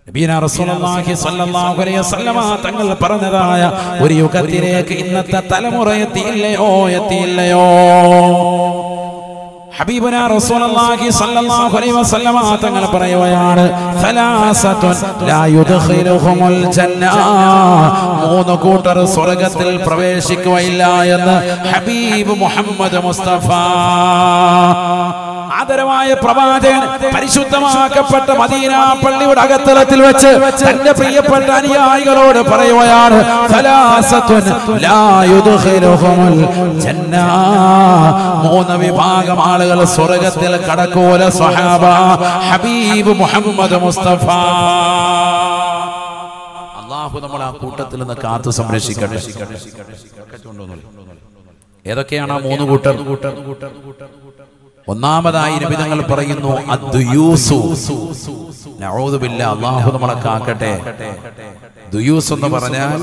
നബീന റസൂലുള്ളാഹി സ്വല്ലല്ലാഹു അലൈഹി വസല്ലമ തങ്ങൾ പറഞ്ഞതായ ഒരു യുഗത്തിലേക്ക് ഇന്നത്തെ തലമുറ എത്തിയില്ലയോ എത്തിയില്ലയോ ഹബീബന റസൂലുള്ളാഹി സ്വല്ലല്ലാഹു അലൈഹി വസല്ലമ തങ്ങൾ പറയുകയാണ് സലാസത്തുൻ ലാ യുദ്ഖിലുഹുമുൽ ജന്ന മൂന്ന് കൂട്ടർ സ്വർഗ്ഗത്തിൽ പ്രവേശിക്കുകയില്ല എന്ന് ഹബീബ് മുഹമ്മദ് മുസ്തഫ ആദരമായ പ്രവാചകൻ പരിശുദ്ധമാക്കപ്പെട്ട മദീന പള്ളിയുടെ അകത്തളത്തിൽ വെച്ച് തന്റെ പ്രിയപ്പെട്ട അനുയായികളോട് പറയുകയാണ് സലാസത്തുൻ ലാ യുദ്ഖിലുഹുമുൽ ജന്ന മൂന്ന് വിഭാഗം ആളുകൾ സ്വർഗത്തിൽ കടക്കൂല സ്വഹാബ ഹബീബ് മുഹമ്മദ് മുസ്തഫ അള്ളാഹു നമ്മൾ ആ കൂട്ടത്തിൽ നിന്ന് കാത്തു സംരക്ഷിക്കട്ടെ ഏതൊക്കെയാണ് ആ മൂന്ന് കൂട്ടർ ഒന്നാമതായി നിബിധങ്ങൾ പറയുന്നു അദ്ദുയൂസു നഊദുബില്ല അള്ളാഹു നമ്മളെ കാക്കട്ടെ ദുയൂസ് എന്ന് പറഞ്ഞാൽ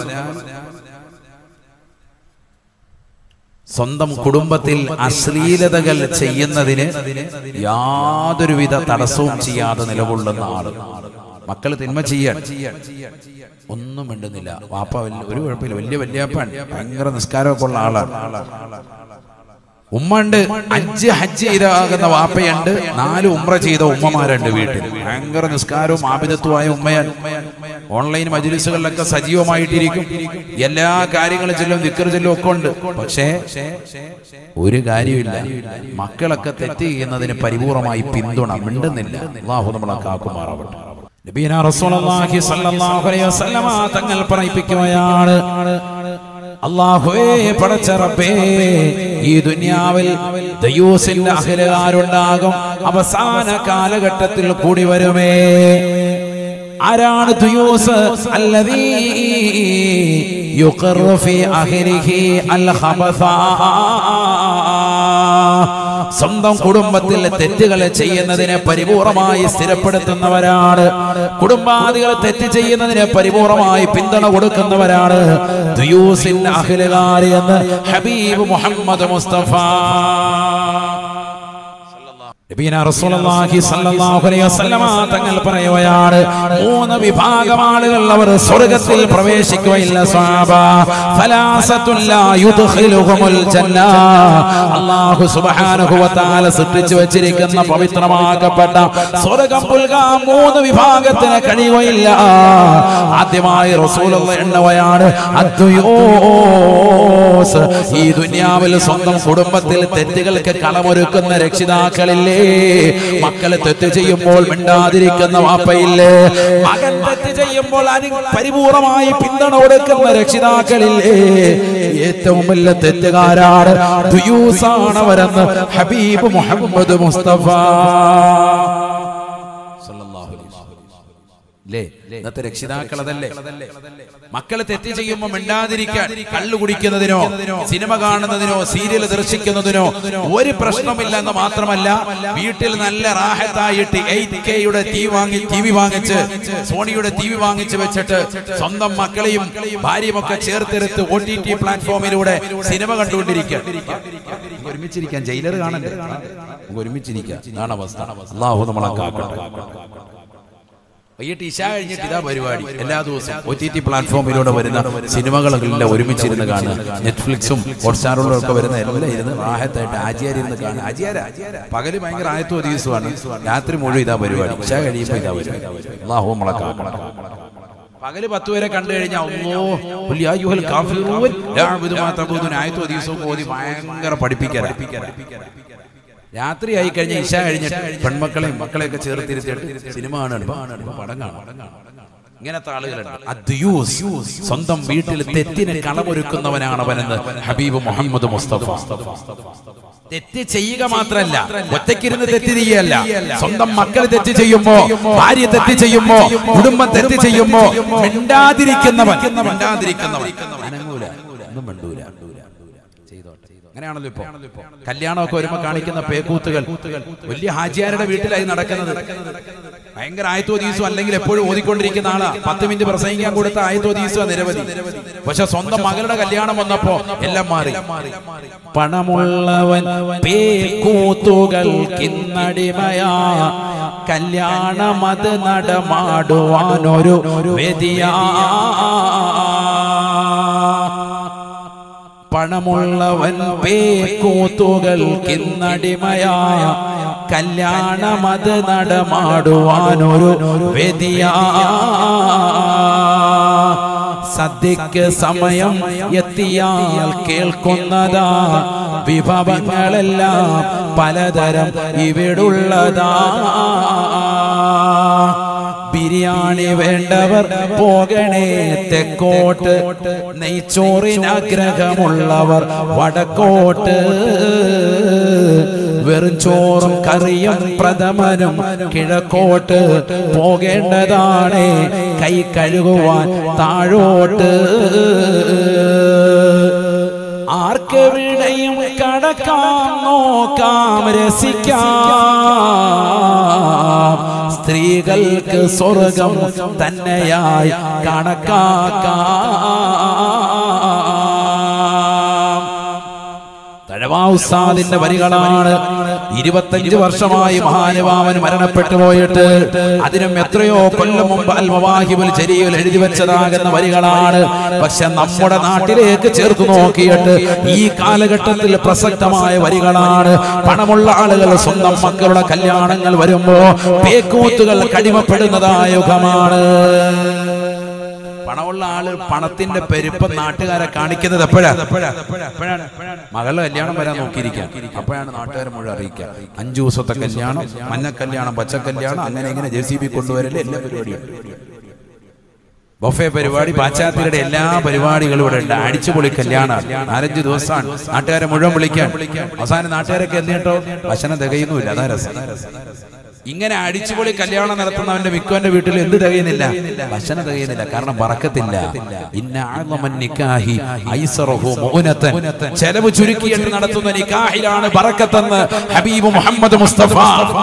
സ്വന്തം കുടുംബത്തിൽ അശ്ലീലതകൾ ചെയ്യുന്നതിന് യാതൊരുവിധ തടസ്സവും ചെയ്യാതെ നിലകൊള്ളുന്ന ആള് മക്കൾ തിന്മ ചെയ്യാൻ ഒന്നും മിണ്ടുന്നില്ല വാപ്പ വലിയ- ഒരു കുഴപ്പമില്ല വലിയ വല്യാപ്പാൻ ഭയങ്കര നിസ്കാരമൊക്കെ ഉള്ള ആളാണ് ഉമ്മ ഉണ്ട് അഞ്ച് ഹജ്ജ് ചെയ്താകുന്ന വാപ്പയുണ്ട് നാല് ഉമ്ര ചെയ്ത ഉമ്മമാരുണ്ട് വീട്ടിൽ ഭയങ്കര നിസ്കാരവും ആപിതത്വമായ ഉമ്മയാൻ ഓൺലൈൻ മജ്ലിസുകളിലൊക്കെ സജീവമായിട്ടിരിക്കും എല്ലാ കാര്യങ്ങളും ചെല്ലും ദിക്കർ ചെല്ലും ഒക്കെ ഉണ്ട് പക്ഷേ ഒരു കാര്യമില്ല മക്കളൊക്കെ തെറ്റ് ചെയ്യുന്നതിന് പരിപൂർണമായി പിന്തുണ മിണ്ടുന്നില്ല അള്ളാഹു നമ്മളെ കാക്കുമാറാവട്ടെ നബീന റസൂലുള്ളാഹി സ്വല്ലല്ലാഹു അലൈഹി വസല്ലമ തങ്ങൾ പറയിപ്പിക്കുകയാണ് അള്ളാഹുവേ പടച്ച റബ്ബേ ഈ ദുനിയാവിൽ ദയൂസിന്റെ അഖിലുകാരുണ്ടാകും അവസാന കാലഘട്ടത്തിൽ കൂടി വരുമേ ആരാണ് ദുയൂസ് അല്ലദീ യുഖറു ഫീ അഖിരിഹി അൽ ഖബസാ സ്വന്തം കുടുംബത്തിൽ തെറ്റുകൾ ചെയ്യുന്നതിനെ പരിപൂർണമായി സ്ഥിരപ്പെടുത്തുന്നവരാണ് കുടുംബാദികൾ തെറ്റ് ചെയ്യുന്നതിനെ പരിപൂർണമായി പിന്തുണ കൊടുക്കുന്നവരാണ് ദുയൂസിൻ അഖിലുകാരി എന്ന് ഹബീബ് മുഹമ്മദ് മുസ്തഫ നബീന റസൂലുള്ളാഹി സ്വല്ലല്ലാഹു അലൈഹി വസല്ലമ തങ്ങൾ പറയുകയാണ് മൂന്ന് വിഭാഗം ആളുകൾ അവർ സ്വർഗ്ഗത്തിൽ പ്രവേശിക്കുകയില്ല സ്വഹാബ ഫലാസത്തുൻ ലാ യുദ്ഖിലുഹുമുൽ ജന്ന അല്ലാഹു സുബ്ഹാനഹു വ തആല സൃഷ്ടിച്ചു വെച്ചിരിക്കുന്ന പവിത്രമാക്കപ്പെട്ട സ്വർഗ്ഗം പുൽകാൻ മൂന്ന് വിഭാഗത്തിന് കഴിയുകയില്ല ആദ്യമായി റസൂലുള്ള എണ്ണവയാണ് അദ്ദുയൂസ് ഈ ദുനിയാവിൽ സ്വന്തം കുടുംബത്തിൽ തെറ്റുകൾക്ക് കളമൊരുക്കുന്ന രക്ഷിതാക്കളില്ലേ മക്കള് തെറ്റ് ചെയ്യുമ്പോൾ മിണ്ടാതിരിക്കുന്ന വാപ്പയില്ലേ മകൻ തെറ്റ് ചെയ്യുമ്പോൾ അതിന് പരിപൂർണമായി പിന്തുണ കൊടുക്കുന്ന രക്ഷിതാക്കളില്ലേ ഏറ്റവും വലിയ തെറ്റുകാരാണ് ദുയൂസാണവരെന്ന് ഹബീബ് മുഹമ്മദ് മുസ്തഫ സല്ലല്ലാഹു അലൈഹി വസല്ലം. ല്ലേ? ഇന്നത്തെ രക്ഷിതാക്കൾ അതല്ലേ മക്കള് തെറ്റ് ചെയ്യുമ്പോൾ മിണ്ടാതിരിക്കാൻ കള്ളു കുടിക്കുന്നതിനോ സിനിമ കാണുന്നതിനോ സീരിയൽ ദർശിക്കുന്നതിനോ ഒരു പ്രശ്നമില്ല എന്ന് മാത്രമല്ല വീട്ടിൽ നല്ല റാഹത്തായിട്ട് എയ്റ്റ് കെയുടെ ടി വാങ്ങി ടി വി വാങ്ങിച്ച് സോണിയുടെ ടി വി വാങ്ങിച്ച് വെച്ചിട്ട് സ്വന്തം മക്കളെയും ഭാര്യയും ഒക്കെ ചേർത്തെടുത്ത് ഒ ടി ടി പ്ലാറ്റ്ഫോമിലൂടെ സിനിമ കണ്ടുകൊണ്ടിരിക്കുക ഒരുമിച്ചിരിക്കാൻ ജയിലർ കാണണ്ടേ നമുക്ക് ഒരുമിച്ചിരിക്കാം ഇതാണ് അവസ്ഥ അള്ളാഹു നമ്മളെ കാക്കട്ടെ വൈകിട്ട് ഇശ കഴിഞ്ഞിട്ട് ഇതാ പരിപാടി എല്ലാ ദിവസവും ഒ ടി ടി പ്ലാറ്റ്ഫോമിലൂടെ വരുന്ന സിനിമകളെല്ലാം ഒരുമിച്ചിരുന്ന് കാണുക നെറ്റ്ഫ്ലിക്സും ഹോട്ട്സ്റ്റാറിലും ഒക്കെ വരുന്ന എല്ലാം ഇരുന്ന് റാഹത്തായിട്ട് ആചാര്യ ഇരുന്ന് കാണുക ആചാര പകല് ഭയങ്കര ആയത്തോ ദിവസമാണ് രാത്രി മുഴുവൻ ഇതാ പരിപാടി ഇശ കഴിയുമ്പോൾ ഇതാ പരിപാടി അള്ളാഹു നമ്മളെ കാക്കണം പകല് പത്ത് വരെ കണ്ടു കഴിഞ്ഞാൽ അല്ലോ ഖുൽ യാ അയ്യുഹൽ കാഫിറൂൻ ലാ അഅ്ബുദു മാ തഅബുദൂൻ ആയത്തോ ദിവസവും ഓതി ഭയങ്കര പഠിപ്പിക്കല രാത്രി ആയി കഴിഞ്ഞ ഇശ കഴിഞ്ഞിട്ട് പെൺമക്കളെയും മക്കളെയൊക്കെ ചേർത്തിരുത്തിയിട്ട് സിനിമ കാണുകയാണ് പടം കാണും ഇങ്ങനത്തെ ആളുകളുണ്ട് അദ്യൂസ് സ്വന്തം വീട്ടിൽ തെറ്റിന് കളമൊരുക്കുന്നവനാണ് അവനെന്ന് ഹബീബ് മുഹമ്മദ് മുസ്തഫ തെറ്റ് ചെയ്യുക മാത്രല്ല ഒറ്റയ്ക്കിരുന്ന് തെറ്റ് ചെയ്യല്ല സ്വന്തം മക്കൾ തെറ്റ് ചെയ്യുമ്പോ ഭാര്യ തെറ്റ് ചെയ്യുമ്പോ കുടുംബം തെറ്റ് ചെയ്യുമ്പോ മിണ്ടാതിരിക്കുന്നവൻ മിണ്ടാതിരിക്കുന്നവൻ അനങ്ങൂല ഒന്നും മിണ്ടൂല ചെയ്തോട്ടെ അങ്ങനെയാണല്ലോ ഇപ്പൊ കല്യാണമൊക്കെ വരുമ്പോ കാണിക്കുന്ന പേക്കൂത്തുകൾ വലിയ ഹാജിയാരുടെ വീട്ടിലായി നടക്കുന്നത് ഭയങ്കര ആയത്തോ ദിവസം അല്ലെങ്കിൽ എപ്പോഴും ഓതിക്കൊണ്ടിരിക്കുന്ന ആളാ പത്ത് മിനിറ്റ് പ്രസംഗിക്കാൻ കൊടുത്ത ആയത്തോ ദിവസം നിരവധി പക്ഷെ സ്വന്തം മകളുടെ കല്യാണം വന്നപ്പോ എല്ലാം മാറി പണമുള്ളവൻ പേക്കൂത്തുകൾ കിന്നടിമയാ കല്യാണമത് നടമാടുവാനൊരു വേദിയാ പണമുള്ളവൻ പേക്കൂത്തുകൾക്കിന്നടിമയാ കല്യാണമത് നടമാടുവാനൊരു വേദിയാ സദ്യക്ക് സമയം എത്തിയാൽ കേൾക്കുന്നതാ വിഭവങ്ങളെല്ലാം പലതരം ഇവിടുള്ളതാ ബിരിയാണി വേണ്ടവർ പോകണേ തെക്കോട്ട് നെയ്ച്ചോറിനാഗ്രഹമുള്ളവർ വടക്കോട്ട് വെറും ചോറും കറിയും പ്രഥമനും കിഴക്കോട്ട് പോകേണ്ടതാണ് കൈ കഴുകുവാൻ താഴോട്ട് ആർക്കെവിടെയും കടക്കാം നോക്കാം രസിക്കാം സ്ത്രീകൾക്ക് സ്വർഗം തന്നെയായി കണക്കാക്കാം തഴവാ ഉസ്താദിന്റെ വരികളാണ് ഇരുപത്തഞ്ച് വർഷമായി മഹാനുഭാവൻ മരണപ്പെട്ടു പോയിട്ട് അതിനും എത്രയോ കൊല്ലം മുമ്പ് അൽ മവാഹിബുൽ ജരിയിൽ എഴുതി വെച്ചതാകുന്ന വരികളാണ് പക്ഷെ നമ്മുടെ നാട്ടിലേക്ക് ചേർത്ത് നോക്കിയിട്ട് ഈ കാലഘട്ടത്തിൽ പ്രസക്തമായ വരികളാണ് പണമുള്ള ആളുകൾ സ്വന്തം മക്കളുടെ കല്യാണങ്ങൾ വരുമ്പോ പേക്കൂത്തുകൾ കടിമപ്പെടുന്നതായ യുഗമാണ് പണമുള്ള ആള് പണത്തിന്റെ പെരുപ്പം നാട്ടുകാരെ കാണിക്കുന്നത് എപ്പോഴാ എപ്പോഴാണ് മകളുടെ കല്യാണം വരാൻ നോക്കിയിരിക്കാം അപ്പോഴാണ് നാട്ടുകാരെ മുഴുവൻ അറിയിക്കുക അഞ്ചു ദിവസത്തെ കല്യാണം മഞ്ഞ കല്യാണം പച്ച കല്യാണം അങ്ങനെ ഇങ്ങനെ ജെ സി ബി കൊണ്ടുവരല് എല്ലാ പരിപാടിയും ബൊഫെ പരിപാടി പാശ്ചാത്യരുടെ എല്ലാ പരിപാടികളും ഇവിടെ ഉണ്ട് അടിച്ചുപൊളി കല്യാണം നാലഞ്ച് ദിവസമാണ് നാട്ടുകാരെ മുഴുവൻ വിളിക്കാൻ അവസാനം നാട്ടുകാരൊക്കെ എന്തിട്ടോ ഭക്ഷണം തികയുന്നുമില്ല അതാ രസം ഇങ്ങനെ അടിച്ചുപൊളി കല്യാണം നടത്തുന്നവന്റെ മിക്കവന്റെ വീട്ടിൽ എന്ത് തികയുന്നില്ല ഭക്ഷണം തികയുന്നില്ല കാരണം പറക്കത്തില്ല ഇന്ന അഅ്ളമൻ നിക്കാഹി ഐസറഹു മുഅനതൻ. ചെലവ് ചുരുക്കിയിട്ട് നടത്തുന്ന നിക്കാഹിലാണ് ബറക്കത്തെന്ന് ഹബീബ് മുഹമ്മദ് മുസ്തഫ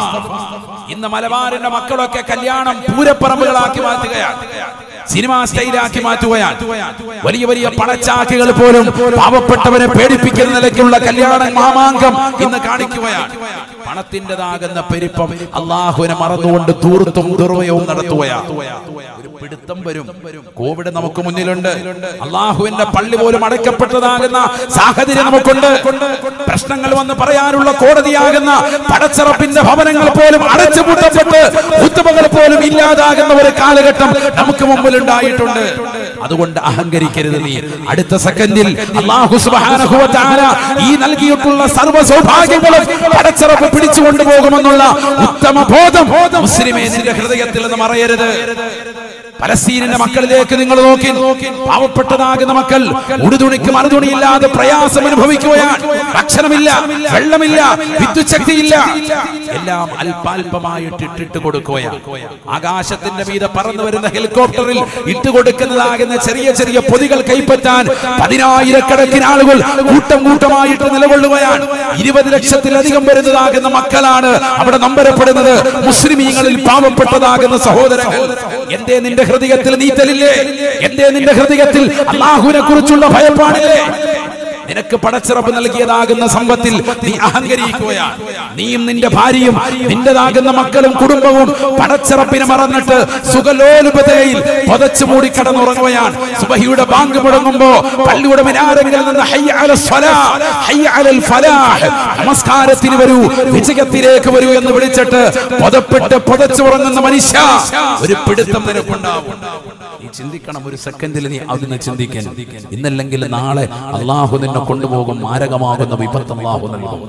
ഇന്ന് മലബാറിന്റെ മക്കളൊക്കെ കല്യാണം പൂരപ്പറമ്പുകളാക്കി മാറ്റുകയാണ് സിനിമാ സ്റ്റൈലാക്കി മാറ്റുകയാണ് വലിയ വലിയ പണച്ചാക്കുകൾ പോലും പാവപ്പെട്ടവരെ പേടിപ്പിക്കുന്ന നിലയ്ക്കുള്ള കല്യാണ മാമാങ്കം ഇന്ന് കാണിക്കുകയാണ് പണത്തിൻ്റെതാകുന്ന പെരുപ്പം അള്ളാഹുവിനെ മറന്നുകൊണ്ട് ദൂർത്തും ദുർവയവും നടത്തുകയാണ് ഒരു പിടുത്തം വരും കോവിഡ് നമുക്ക് മുന്നിലുണ്ട് അള്ളാഹുവിന്റെ പള്ളി പോലും അടയ്ക്കപ്പെട്ടതാകുന്ന സാഹചര്യം നമുക്കുണ്ട് പ്രശ്നങ്ങൾ വന്ന് പറയാനുള്ള കോടതിയാകുന്ന പടച്ചറപ്പിന്റെ ഭവനങ്ങൾ പോലും അടച്ചുപൂട്ടപ്പെട്ട് ഉത്തമകൾ പോലും ഇല്ലാതാകുന്ന ഒരു കാലഘട്ടം നമുക്ക് മുമ്പിൽ ഉണ്ടായിട്ടുണ്ട് അതുകൊണ്ട് അഹങ്കരിക്കരുത് നീ അടുത്ത സെക്കൻഡിൽ അള്ളാഹു സുബ്ഹാനഹു വ തആല ഈ നൽകിയിട്ടുള്ള സർവ്വ സൗഭാഗ്യങ്ങളും പടച്ചറപ്പ് പിടിച്ചു കൊണ്ടുപോകുമെന്നുള്ള ഉത്തമ ബോധം മുസ്ലിമേ നിന്റെ ഹൃദയത്തിൽ നിന്ന് മറയരുത് പലസ്തീനിന്റെ മക്കളിലേക്ക് നിങ്ങൾ നോക്കി പാവപ്പെട്ടതാകുന്ന മക്കൾ ഉടുതുണിക്ക് മറുതുണിയില്ലാതെ പ്രയാസം അനുഭവിക്കുകയാണ് ഭക്ഷണമില്ല വെള്ളമില്ല വിദ്യുത് ശക്തിയില്ല എല്ലാം അല്പാൽപമായിട്ട് ഇട്ടിട്ട് കൊടുക്കുകയാണ് ആകാശത്തിന്റെ മീതെ പറന്നു വരുന്ന ഹെലികോപ്റ്ററിൽ ഇട്ടുകൊടുക്കുന്നതാകുന്ന ചെറിയ ചെറിയ പൊതികൾ കൈപ്പറ്റാൻ പതിനായിരക്കണക്കിന് ആളുകൾ കൂട്ടം കൂട്ടമായിട്ട് നിലകൊള്ളുകയാണ് ഇരുപത് ലക്ഷത്തിലധികം വരുന്നതാകുന്ന മക്കളാണ് അവിടെ നമ്പരപ്പെടുന്നത് മുസ്ലിമീങ്ങളിൽ പാവപ്പെട്ടതാകുന്ന സഹോദരങ്ങൾ എന്തേ നിന്റെ ഹൃദയത്തിൽ നീറ്റലില്ലേ എന്തേ നിന്റെ ഹൃദയത്തിൽ അള്ളാഹുവിനെ കുറിച്ചുള്ള ഭയപ്പാടില്ലേ നിനക്ക് പടച്ചിറപ്പ് നൽകിയതാകുന്ന സമ്പത്തിൽ നീ അഹങ്കരിക്കുകയാണ് നീയും നിന്റെ ഭാര്യയും നിന്റേതാകുന്ന മക്കളും കുടുംബവും പടച്ചിറപ്പിനെ മറന്നിട്ട് സുഖലോലുപതയിൽ പുതച്ചു മൂടി കടന്നുറങ്ങുകയാണ് സുബഹിയുടെ ബാങ്ക് മുടങ്ങുമ്പോ പള്ളിയുടെ മിനാരങ്ങളിൽ നിന്ന് ഹയ്യ അല സ്വലാ, ഹയ്യ അലൽ ഫലാഹ്. നമസ്കാരത്തിന് വരൂ വിജയത്തിലേക്ക് വരൂ എന്ന് വിളിച്ചിട്ട് പുതപ്പെട്ട് പുതച്ചുറങ്ങുന്ന മനുഷ്യ ഒരു പിടുത്തം നിനക്കുണ്ടാവും നീ ചിന്തിക്കണം ഒരു സെക്കൻഡിൽ നീ അതിനെ ചിന്തിക്കാൻ ഇന്നല്ലെങ്കിൽ നാളെ അള്ളാഹു നിന്നെ കൊണ്ടുപോകും മാരകമാകുന്ന വിപത്ത് അള്ളാഹു നൽകും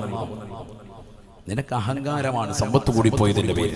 നിനക്ക് അഹങ്കാരമാണ് സമ്പത്ത് കൂടി പോയതിന്റെ പേര്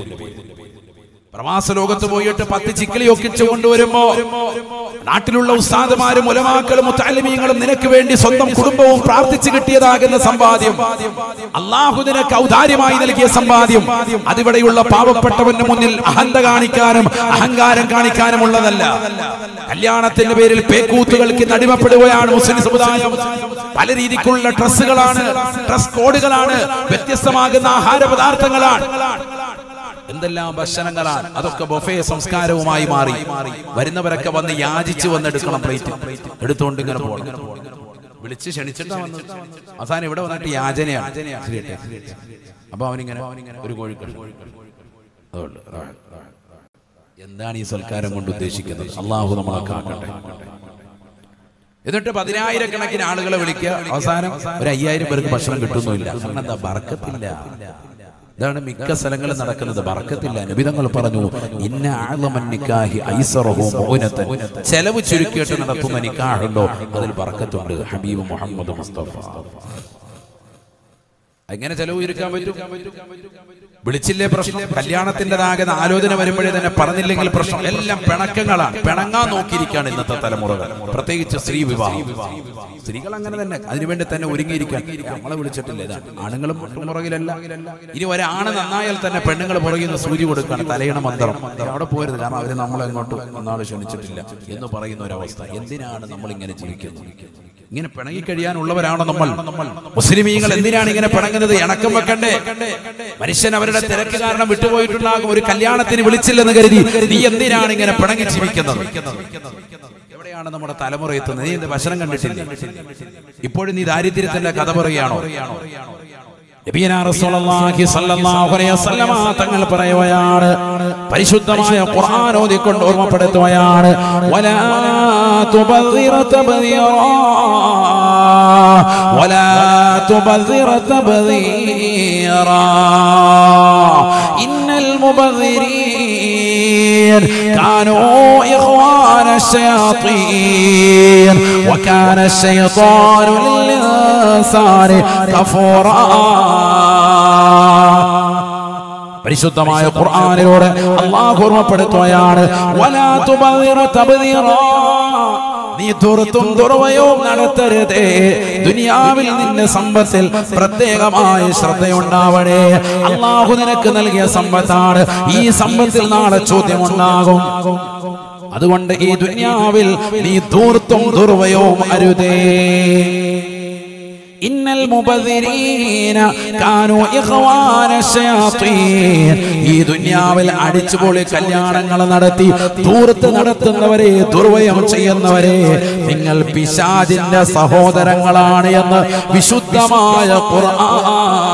പ്രവാസ ലോകത്ത് പോയിട്ട് പത്ത് ചിക്കിളി ഒക്കിച്ചു കൊണ്ടുവരുമ്പോ നാട്ടിലുള്ള ഉസ്താദുമാരും ഉലമാക്കളും മുത്താലിമീങ്ങളും നിനക്ക് വേണ്ടി സ്വന്തം കുടുംബവും പ്രാർത്ഥിച്ചു കിട്ടിയതാകുന്ന സമ്പാദ്യം അള്ളാഹു നിനക്ക് ഔദാര്യമായി നൽകിയ സമ്പാദ്യം അതിവിടെയുള്ള പാവപ്പെട്ടവന്റെ മുന്നിൽ അഹന്ത കാണിക്കാനും അഹങ്കാരം കാണിക്കാനും ഉള്ളതല്ല കല്യാണത്തിന്റെ പേരിൽ പേക്കൂത്തുകൾക്ക് നടിമപ്പെടുകയാണ് മുസ്ലിം സമുദായം പല രീതിക്കുള്ള ഡ്രസ്സുകളാണ് ഡ്രസ് കോഡുകളാണ് വ്യത്യസ്തമാകുന്ന ആഹാര പദാർത്ഥങ്ങളാണ് എന്തെല്ലാം ഭക്ഷണങ്ങളാണ് അതൊക്കെ ബൊഫേ സംസ്കാരവുമായി മാറി വരുന്നവരൊക്കെ വന്ന് യാചിച്ചു വന്നെടുക്കണം പ്ലേറ്റ് എടുത്തുകൊണ്ട് ഇങ്ങനെ പോകണം വിളിച്ച് ക്ഷണിച്ചിട്ടാ വന്നത് അവസാനം ഇവിടെ വന്നിട്ട് യാചനയാണ് ശരിയട്ടെ. അപ്പൊ അവനിങ്ങനെ ഒരു കോഴിക്കറി അതുകൊണ്ട് എന്താണ് ഈ സൽക്കാരം കൊണ്ട് ഉദ്ദേശിക്കുന്നത് അള്ളാഹു നമ്മളെ കാക്കട്ടെ എന്നിട്ട് പതിനായിരക്കണക്കിന് ആളുകളെ വിളിക്കുക അവസാനം ഒരു അയ്യായിരം പേർക്ക് ഭക്ഷണം കിട്ടുന്നില്ല കാരണം എന്താ ബർക്കത്തില്ല ഇതാണ് മിക്ക സ്ഥലങ്ങളിൽ നടക്കുന്നത് ബർക്കത്തില്ല നബിതങ്ങൾ പറഞ്ഞു ഇന്ന ആളമൻ നിക്കാഹി ഐസറഹു മൗനത്തൻ ചെലവ് ചുരുക്കിയിട്ട് നടത്തുന്ന നിക്കാഹുണ്ടോ അതിൽ ബർക്കത്തുണ്ട് ഹബീബ് മുഹമ്മദ് മുസ്തഫ എങ്ങനെ ചെലവ് ചുരുക്കാൻ പറ്റും വിളിച്ചില്ലേ പ്രശ്നം കല്യാണത്തിൻ്റെതാകെ ആലോചന വരുമ്പോഴേ തന്നെ പറഞ്ഞില്ലെങ്കിൽ പ്രശ്നം എല്ലാം പിണക്കങ്ങളാണ് പിണങ്ങാൻ നോക്കിയിരിക്കുകയാണ് ഇന്നത്തെ തലമുറകൾ പ്രത്യേകിച്ച് സ്ത്രീ വിവാഹം സ്ത്രീകൾ അങ്ങനെ തന്നെ അതിനുവേണ്ടി തന്നെ ഒരുങ്ങിയിരിക്കാൻ നമ്മളെ വിളിച്ചിട്ടില്ല ഇതാണ് ആണുങ്ങളും പുറകിലല്ല ഇനി ഒരാണ് നന്നായാൽ തന്നെ പെണ്ണുങ്ങൾ പുറകിൽ നിന്ന് സൂചി കൊടുക്കുകയാണ് തലയണ മന്ത്രം അവിടെ പോരുത് കാരണം അവര് നമ്മളെ അങ്ങോട്ട് ഒന്നാൾ ക്ഷണിച്ചിട്ടില്ല എന്ന് പറയുന്ന ഒരവസ്ഥ എന്തിനാണ് നമ്മൾ ഇങ്ങനെ ജീവിക്കുന്നത് ഇങ്ങനെ പിണങ്ങി കഴിയാനുള്ളവരാണോ നമ്മൾ മുസ്ലിമീങ്ങൾ എന്തിനാണ് ഇങ്ങനെ പിണങ്ങുന്നത് ഇണക്കം വെക്കണ്ടേ മനുഷ്യൻ അവരുടെ തിരക്ക് കാരണം വിട്ടുപോയിട്ടുണ്ടാകും ഒരു കല്യാണത്തിന് വിളിച്ചില്ലെന്ന് കരുതി നീ എന്തിനാണ് ഇങ്ങനെ പിണങ്ങി ജീവിക്കുന്നത് എവിടെയാണ് നമ്മുടെ തലമുറ എത്തുന്നത് നീ എന്ത് ഭക്ഷണം കണ്ടിട്ടില്ലേ ഇപ്പോഴും നീ ദാരിദ്ര്യത്തിന്റെ കഥ പറയുകയാണോ നബിയനാ റസൂലുള്ളാഹി സ്വല്ലല്ലാഹു അലൈഹി വസല്ലമ തങ്ങൾ പറയുകയാണ് പരിശുദ്ധമായ ഖുർആൻ ഓതിക്കൊണ്ട് ഓർമ്മപ്പെടുത്തുകയാണ് വലാ തുബദ്ദിറ തബ്ദീറാ വലാ തുബദ്ദിറ തബ്ദീറാ ഇന്നൽ മുബദ്ദിരീൻ കാനൂ ഇഖ്വാന الشياطين وكان الشيطان للإنسان كفورا പരിശുദ്ധമായ ഖുർആനിലൂടെ അള്ളാഹു ഓർമ്മപ്പെടുത്തുകയാണ് വലാ തുബദിറ തബ്ദീറാ നീ ദുർത്തും ദുർവയവും നടത്തരുതേ ദുനിയാവിൽ നിന്റെ സമ്പത്തിൽ പ്രത്യേകമായ ശ്രദ്ധയുണ്ടാവണേ അള്ളാഹു നിനക്ക് നൽകിയ സമ്പത്താണ് ഈ സമ്പത്തിൽ നാളെ ചോദ്യമുണ്ടാകും അതുകൊണ്ട് ഈ ദുനിയാവിൽ നീ ദൂർത്തും ദുർവയവും അരുതേ ഇന്നൽ മുബദിരീന കാനു ഇഖ്വാന ശയാത്തീൻ ഈ ദുനിയാവിൽ അടിച്ചുപൊളി കല്യാണങ്ങൾ നടത്തി ദൂരത്ത് നടത്തുന്നവരെ ദുർവയം ചെയ്യുന്നവരെ നിങ്ങൾ പിശാചിന്റെ സഹോദരങ്ങളാണ് എന്ന് വിശുദ്ധമായ ഖുർആൻ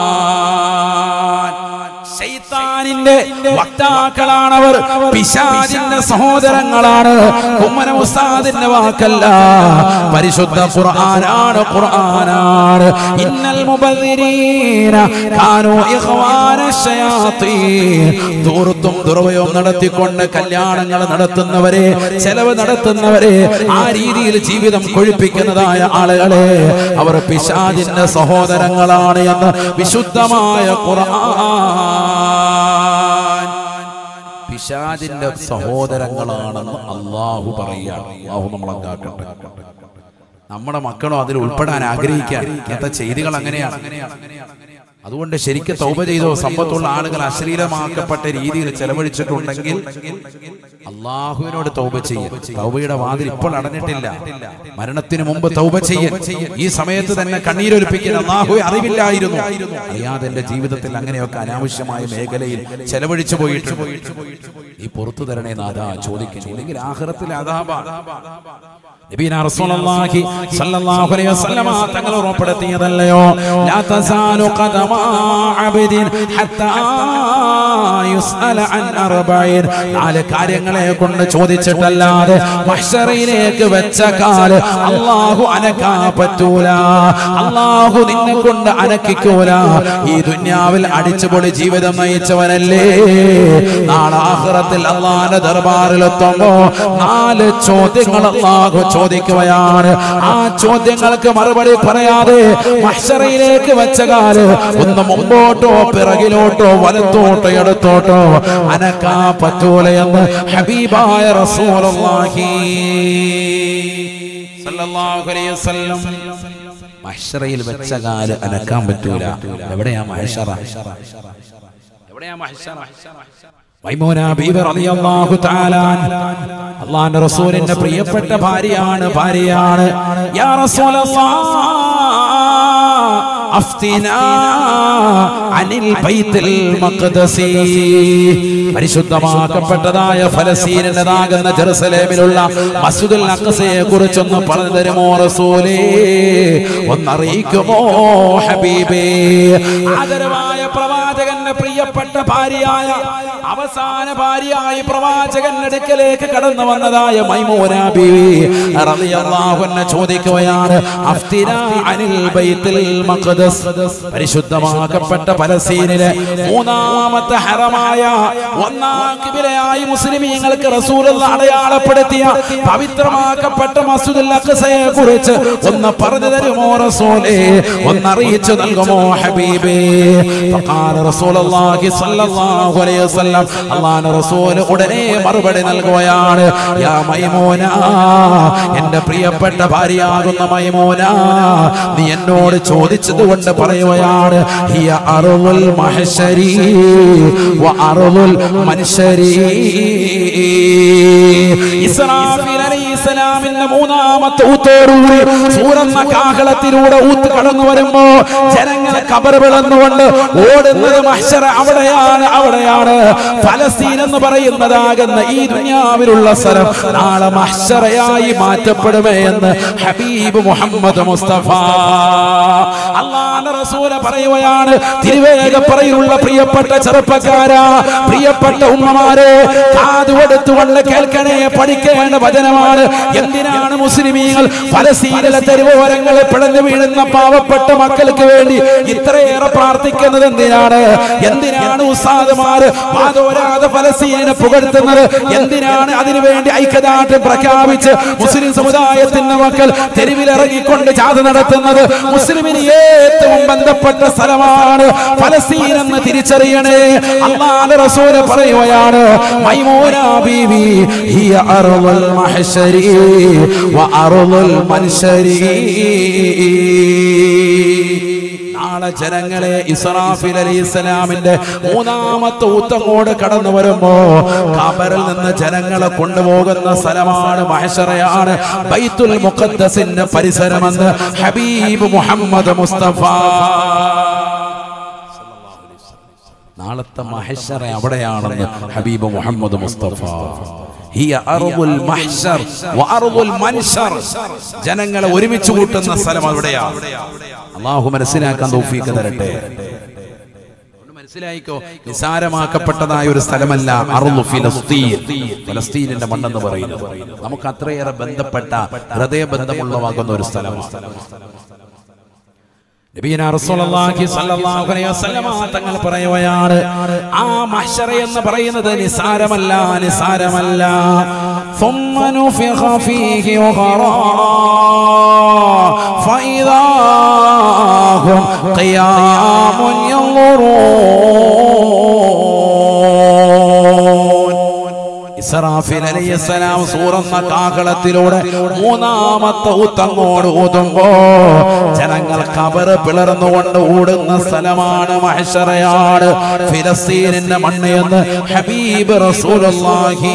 ശൈത്താനിന്റെ വക്താക്കളാണവർ പിശാചിന്റെ സഹോദരങ്ങളാണ് കുമ്മന ഉസ്താദിന്റെ വാക്കല്ല പരിശുദ്ധ ഖുർആനാണ് ഖുർആനാണ് ഇന്നൽ മുബദ്ദിരീന കാനൂ ഇഖ്വാന ശയാത്തീൻ ദൂർത്തും ദുർവയവും നടത്തിക്കൊണ്ട് കല്യാണങ്ങൾ നടത്തുന്നവരെ ചെലവ് നടത്തുന്നവരെ ആ രീതിയിൽ ജീവിതം കൊഴിപ്പിക്കുന്നതായ ആളുകളെ അവർ പിശാചിന്റെ സഹോദരങ്ങളാണ് എന്ന് വിശുദ്ധമായ ഖുർആൻ പിശാചിന്റെ സഹോദരങ്ങളാണെന്ന് അള്ളാഹു പറയുകയാണ് അള്ളാഹു നമ്മളെ കാക്കട്ടെ നമ്മുടെ മക്കളും അതിൽ ഉൾപ്പെടാൻ ആഗ്രഹിക്കാൻ ഇങ്ങനത്തെ ചെയ്തികൾ അങ്ങനെയാണ് അതുകൊണ്ട് ശരിക്കും തൗബ ചെയ്തോ സമ്പത്തുള്ള ആളുകൾ അശ്ലീലമാക്കപ്പെട്ട രീതിയിൽ ചെലവഴിച്ചിട്ടുണ്ടെങ്കിൽ അള്ളാഹുവിനോട് തൗബ ചെയ്യും തൗബയുടെ വാതിൽ ഇപ്പോൾ അടഞ്ഞിട്ടില്ല മരണത്തിന് മുമ്പ് തൗബ ചെയ്യും ഈ സമയത്ത് തന്നെ കണ്ണീരൊലിപ്പിക്കുന്ന അള്ളാഹു അറിവില്ലായിരുന്നു അറിയാതെ എന്റെ ജീവിതത്തിൽ അങ്ങനെയൊക്കെ അനാവശ്യമായ മേഖലയിൽ ചെലവഴിച്ചു പോയിട്ടുണ്ട് ഈ പുറത്തു തരണേ നാഥ ചോദിക്കുന്നു ഇല്ലെങ്കിൽ ആഹ്റത്തിൽ അതാബാ നബീന റസൂലുള്ളാഹി സ്വല്ലല്ലാഹു അലൈഹി വസല്ലമ തങ്ങൾ ഉറപ്പെടുത്തിയതല്ലയോ ലാ തസാലു ഖദമാ അബ്ദിൻ ഹത്താ യുസ്അല അൻ അർബഈൻ നാല് കാര്യങ്ങളെ കൊണ്ട് ചോദിച്ചിട്ടല്ലാതെ മഹ്ശറയിലേക്ക് വെച്ച കാല് അല്ലാഹു അനക്കാ പറ്റൂല അല്ലാഹു നിന്നെ കൊണ്ട് അനക്കിക്കൂല ഈ ദുന്യാവിൽ അടിച്ചുപൊളി ജീവിതം നയിച്ചവനല്ലേ നാളെ ആഖിറത്തിൽ അള്ളാന്റെ ദർബാറിലെത്തുമ്പോ നാല് ചോദ്യങ്ങൾ അള്ളാഹു ചോദിക്കുകയാണ് ആ ചോദ്യങ്ങൾക്ക് മറുപടി പറയാതെ മഹ്ശറയിലേക്ക് വെച്ച കാല് ഒന്ന് മുമ്പോട്ടോ പിറകിലോട്ടോ വലത്തോട്ടോ ഇടത്തോട്ടോ അനക്കാ പറ്റൂല എന്ന് ഹബീബായ റസൂലുള്ളാഹി സല്ലല്ലാഹു അലൈഹി വസല്ലം മഹ്ശറയിൽ വെച്ച കാല് അനക്കാൻ പറ്റൂല എവിടെയാ മഹ്ശറ എവിടെയാ മഹ്ശറ മൈമൂന ബീബി റളിയല്ലാഹു തആല അല്ലാഹുവിന്റെ റസൂലിന്റെ പ്രിയപ്പെട്ട ഭാര്യയാണ് ഭാര്യയാണ് യാ റസൂലല്ലാഹ് അഫ്തിനാ അനിൽ ബൈത്തുൽ മഖ്ദസി പരിശുദ്ധമാക്കപ്പെട്ടതായ ഫലസ്തീനിൻ്റെതാകുന്ന ജെറുസലേമിലുള്ള മസ്ജിദുൽ അഖ്സയെ കുറിച്ചൊന്ന് പറഞ്ഞു തരുമോ റസൂലേ ഒന്നറിയിക്കുമോ ഹബീബേ ആദരവായ പ്രവാചകന്റെ പ്രിയപ്പെട്ട ഭാര്യയായ അവസാന ഭാര്യയായി പ്രവാചകന്റെ അടുക്കലേക്ക് കടന്നു വന്നതായ മൈമൂന ബീവി റളിയല്ലാഹു അൻഹ ചോദിക്കുകയാണ് അഫ്തിന അനിൽ ബൈത്തുൽ മഖ്ദസ് പരിശുദ്ധമാക്കപ്പെട്ട പലസ്തീനിലെ മൂന്നാമത്തെ ഹറമായ ഒന്നാം കിബിലയായി മുസ്ലിമീങ്ങൾക്ക് റസൂലുള്ള അടയാളപ്പെടുത്തിയ പവിത്രമാക്കപ്പെട്ട മസ്ജിദുൽ അഖ്സയെ കുറിച്ച് ഒന്ന് പറഞ്ഞു തരുമോ റസൂലേ ഒന്നറിയിച്ചു നൽകുമോ ഹബീബേ ഫഖാല റസൂലുള്ളാഹി സ്വല്ലല്ലാഹു അലൈഹി വസല്ലം അല്ലാഹുവിന്റെ റസൂൽ ഉടനെ മറുപടി നൽകുകയാണ് യാ മൈമൂന എന്റെ പ്രിയപ്പെട്ട ഭാര്യയാകുന്ന മൈമൂന നീ എന്നോട് ചോദിച്ചത് കൊണ്ട് പറയുകയാണ് ഹിയ അറുൽ മഹശരി വ അറുൽ മനുഷ്യരി ഇസ്രാഫീൽ അലൈഹിസ്സലാമിന്റെ മൂന്നാമത്തെ ഊത്തോടുകൂടി സൂറന്ന കാഹളത്തിലൂടെ ഊത്ത് കടന്നു വരുമ്പോ ജനങ്ങൾ കബർ വിളന്നുകൊണ്ട് ഓടുന്നത് മഹ്ശറ അവിടെയാണ് അവിടെയാണ് ഫലസ്തീൻ എന്ന് പറയുന്നതാകുന്ന ഈ ദുനിയാവിലുള്ള സ്ഥലം നാളെ മഹ്ശറയായി മാറ്റപ്പെടുമേ എന്ന് ഹബീബ് മുഹമ്മദ് മുസ്തഫ അള്ളാഹുവിന്റെ റസൂല പറയുകയാണ് തിരുവേഗപ്പറയിലുള്ള പ്രിയപ്പെട്ട ചെറുപ്പക്കാരാ പ്രിയപ്പെട്ട ഉമ്മമാരെ കാതുകൊടുത്തുകൊണ്ട് കേൾക്കണേ പഠിക്കേണ്ട വചനമാണ് എന്തിനാണ് മുസ്ലിമീങ്ങൾ ഫലസ്തീനിലെ തെരുവോരങ്ങളിൽ പിടഞ്ഞു വീഴുന്ന പാവപ്പെട്ട മക്കൾക്ക് വേണ്ടി ഇത്രയേറെ പ്രാർത്ഥിക്കുന്നത് എന്തിനാണ് എന്തിനാണ് ഉസ്താദുമാര് വാദോരാതെ ഫലസ്തീനെ പുകഴ്ത്തുന്നത് എന്തിനാണ് അതിനുവേണ്ടി ഐക്യദാർഢ്യം പ്രഖ്യാപിച്ച് മുസ്ലിം സമുദായത്തിന്റെ മക്കൾ തെരുവിലിറങ്ങിക്കൊണ്ട് ജാഥ നടത്തുന്നത് മുസ്ലിമിന് ഏറ്റവും ബന്ധപ്പെട്ട സ്ഥലമാണ് ഫലസ്തീൻ എന്ന് തിരിച്ചറിയണേ അള്ളാഹുവിന്റെ റസൂല് പറയുകയാണ് മൈമൂന ബീവി ഹിയ അർളുൽ മഹ്ശരി വ അർളുൽ മൻശരി നാളെ ജനങ്ങളെ ഇസ്രാഫിൽ അലി ഇസ്ലാമിന്റെ മൂന്നാമത്തെ ഊത്തങ്ങോട് കടന്നു വരുമ്പോ ഖബറിൽ നിന്ന് ജനങ്ങളെ കൊണ്ടുപോകുന്ന സ്ഥലമാണ് മഹശറയാണ് ബൈത്തുൽ മുഖദ്ദസിന്റെ പരിസരമെന്ന് ഹബീബ് മുഹമ്മദ് മുസ്തഫ നാളത്തെ മഹശറ അവിടെയാണെന്ന് ഹബീബ് മുഹമ്മദ് മുസ്തഫ ഹിയ അർദുൽ മഹ്ശർ വഅർദുൽ മൻശർ ജനങ്ങളെ ഒരുമിച്ച് കൂട്ടുന്ന സ്ഥലം അവിടെയാണ് അള്ളാഹു മനസ്സിലാക്കാൻ തൗഫീക്ക് തരട്ടെ ഒന്ന് മനസ്സിലായിക്കോ നിസാരമാക്കപ്പെട്ടതായ ഒരു സ്ഥലമല്ല അറുളു ഫിലസ്തീൻ ഫലസ്തീനിന്റെ മണ്ണെന്ന് പറയുന്നത് നമുക്ക് അത്രയേറെ ബന്ധപ്പെട്ട ഹൃദയബന്ധമുള്ളവാകുന്ന ഒരു സ്ഥലമാണ് നബീന റസൂലുള്ളാഹി സ്വല്ലല്ലാഹു അലൈഹി വസല്ലമ തങ്ങൾ പറയുകയാണ് ആ മഹ്ശറ എന്ന് പറയുന്നത് നിസാരമല്ല നിസാരമല്ല ثم نفخ فيه أخرى فإذا هم قيام ينظرون ഇസ്രാഫിൽ അലൈഹിസ്സലാം സൂറന്ന കാഹളത്തിലൂടെ മൂന്നാമത്തെ ഊത്തങ്ങോട് ഊതുമ്പോ ജനങ്ങൾ കബറ് പിളർന്നുകൊണ്ട് ഓടുന്ന സ്ഥലമാണ് മഹശറയാണ് ഫിലസ്തീനിന്റെ മണ്ണ് എന്ന് ഹബീബ് റസൂലുള്ളാഹി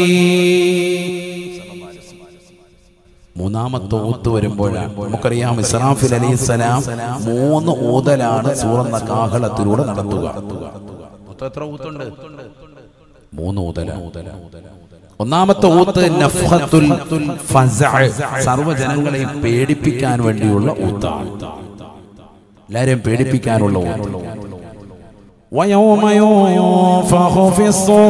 മൂന്നാമത്തെ ഊത്ത് വരുമ്പോഴാണ് നമുക്കറിയാം ഇസ്രാഫിൽ അലൈഹിസ്സലാം മൂന്ന് ഊതലാണ് സൂറന്ന കാഹളത്തിലൂടെ നടത്തുക മൊത്തം എത്ര ഊത്തുണ്ട് മൂന്ന് ഊതല ഒന്നാമത്തെ ഊത്ത് നഫ്ഹത്തുൽ ഫസഅ സർവ്വജനങ്ങളെയും പേടിപ്പിക്കാൻ വേണ്ടിയുള്ള ഊത്താണ് എല്ലാരെയും പേടിപ്പിക്കാനുള്ള ഊത്ത് ويوم ينفخ في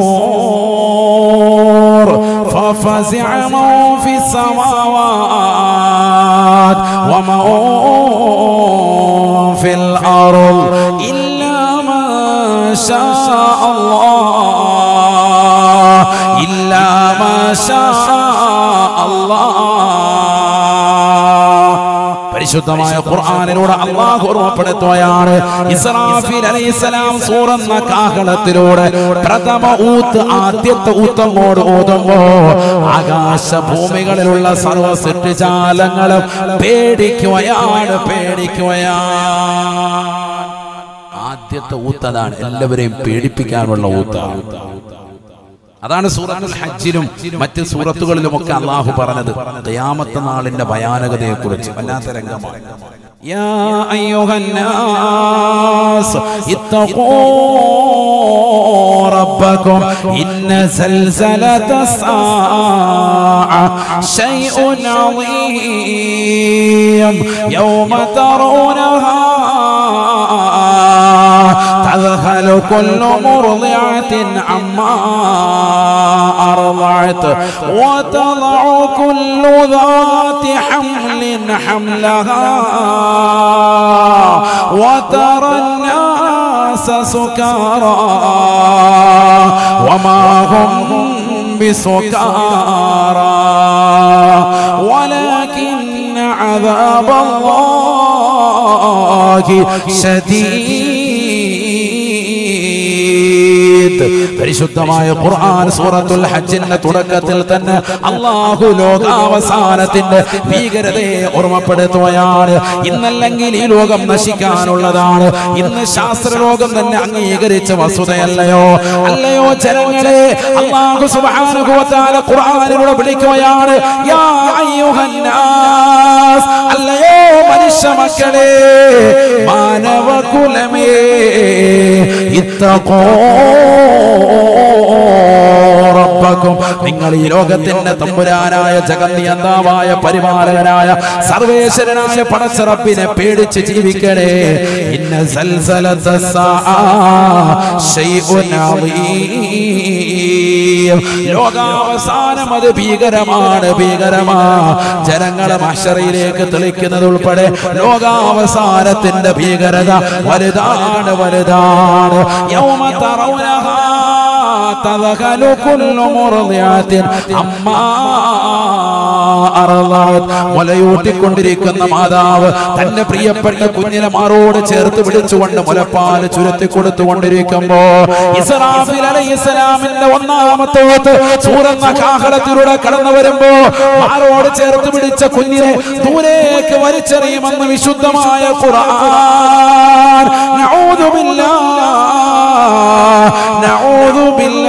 الصور ففزع من في السماوات ومن في الأرض إلا من شاء الله إلا ما شاء الله പരിശുദ്ധമായ ഖുർആനിലൂടെ അള്ളാഹു ഓർമ്മപ്പെടുത്തുകയാണ് ഇസ്രാഫീൽ അലൈഹിസ്സലാം സൂറന്ന കാഹളത്തിലൂടെ പ്രഥമ ഊത്ത് ആദ്യത്തെ ഊത്തങ്ങോട് ഊതുമ്പോ ആകാശ ഭൂമികളിലുള്ള സർവ സൃഷ്ടിജാലങ്ങളും പേടിക്കുകയാണ് പേടിക്കുകയാണ് ആദ്യത്തെ ഊത്തതാണ് എല്ലാവരെയും പേടിപ്പിക്കാനുള്ള ഊത്താണ് അതാണ് സൂറത്തുൽ ഹജ്ജിലും മറ്റ് സൂറത്തുകളിലുമൊക്കെ അള്ളാഹു പറഞ്ഞത് ഖിയാമത്ത് നാളിന്റെ ഭയാനകതയെ കുറിച്ച് വല്ലാത്ത രംഗമാണ് يا أيها الناس اتقوا ربكم إن زلزلة الساعة شيء عظيم يوم ترونها تذهل كل مرضعة عما أرضعت وتضع كل ذات حمل حملها وترى الناس سكارى وما هم بسكارى ولكن عذاب الله شديد പരിശുദ്ധമായ ഖുർആൻ സൂറത്തുൽ ഹജ്ജിന്റെ തുടക്കത്തിൽ തന്നെ അള്ളാഹു ലോകാവസാനത്തിന്റെ ഭീകരതയെ ഓർമ്മപ്പെടുത്തുകയാണ് ഇന്നല്ലെങ്കിൽ ഈ ലോകം നശിക്കാനുള്ളതാണ് ഇന്ന് ശാസ്ത്രലോകം തന്നെ അംഗീകരിച്ച വസ്തുതയല്ലയോ അല്ലയോ ജനങ്ങളെ അള്ളാഹു സുബ്ഹാനഹു വ തആല ഖുർആനിലൂടെ വിളിക്കുകയാണ് യാ അയ്യുഹന്നാസ് അല്ലയോ മനുഷ്യ മക്കളെ മാനവ കുലമേ ഇത്തഖോ റബ്ബക്കും നിങ്ങൾ ഈ ലോകത്തിന്റെ തമ്പുരാനായ ജഗന്നിയന്താവായ പരിപാലകനായ സർവേശ്വരനായ പടച്ചറപ്പിനെ പേടിച്ച് ജീവിക്കണേ ഇന്ന സൽസലത്ത സാആ ശൈഉൻ അളീം. ലോകാവസാനം അത് ഭീകരമാണ് ഭീകരമാ ജനങ്ങളെ മഷറയിലേക്ക് തെളിക്കുന്നത് ഉൾപ്പെടെ ലോകാവസാനത്തിന്റെ ഭീകരത വലുതാണ് വലുതാണ് യൗമ തറൗനഹാ تذهل كل مرضعة عما أرضعت മുലയൂട്ടിക്കൊണ്ടിരിക്കുന്ന മാതാവ് തന്റെ പ്രിയപ്പെട്ട കുഞ്ഞിനെ മാറോട് ചേർത്ത് പിടിച്ചുകൊണ്ട് മുലപ്പാൽ ചുരത്തി കൊടുത്തുകൊണ്ടിരിക്കുമ്പോ ഇസ്രാഫിൽ അലൈഹിസ്സലാമിന്റെ ഒന്നാമത്തെ ഓത്ത് സൂറന്ന കാഹളത്തിലൂടെ കടന്നു വരുമ്പോ മാറോട് ചേർത്ത് പിടിച്ച കുഞ്ഞിനെ ദൂരേക്ക് വലിച്ചെറിയുമെന്ന് വിശുദ്ധമായ ഖുർആൻ നഊദു ബില്ലാഹ് നഊദു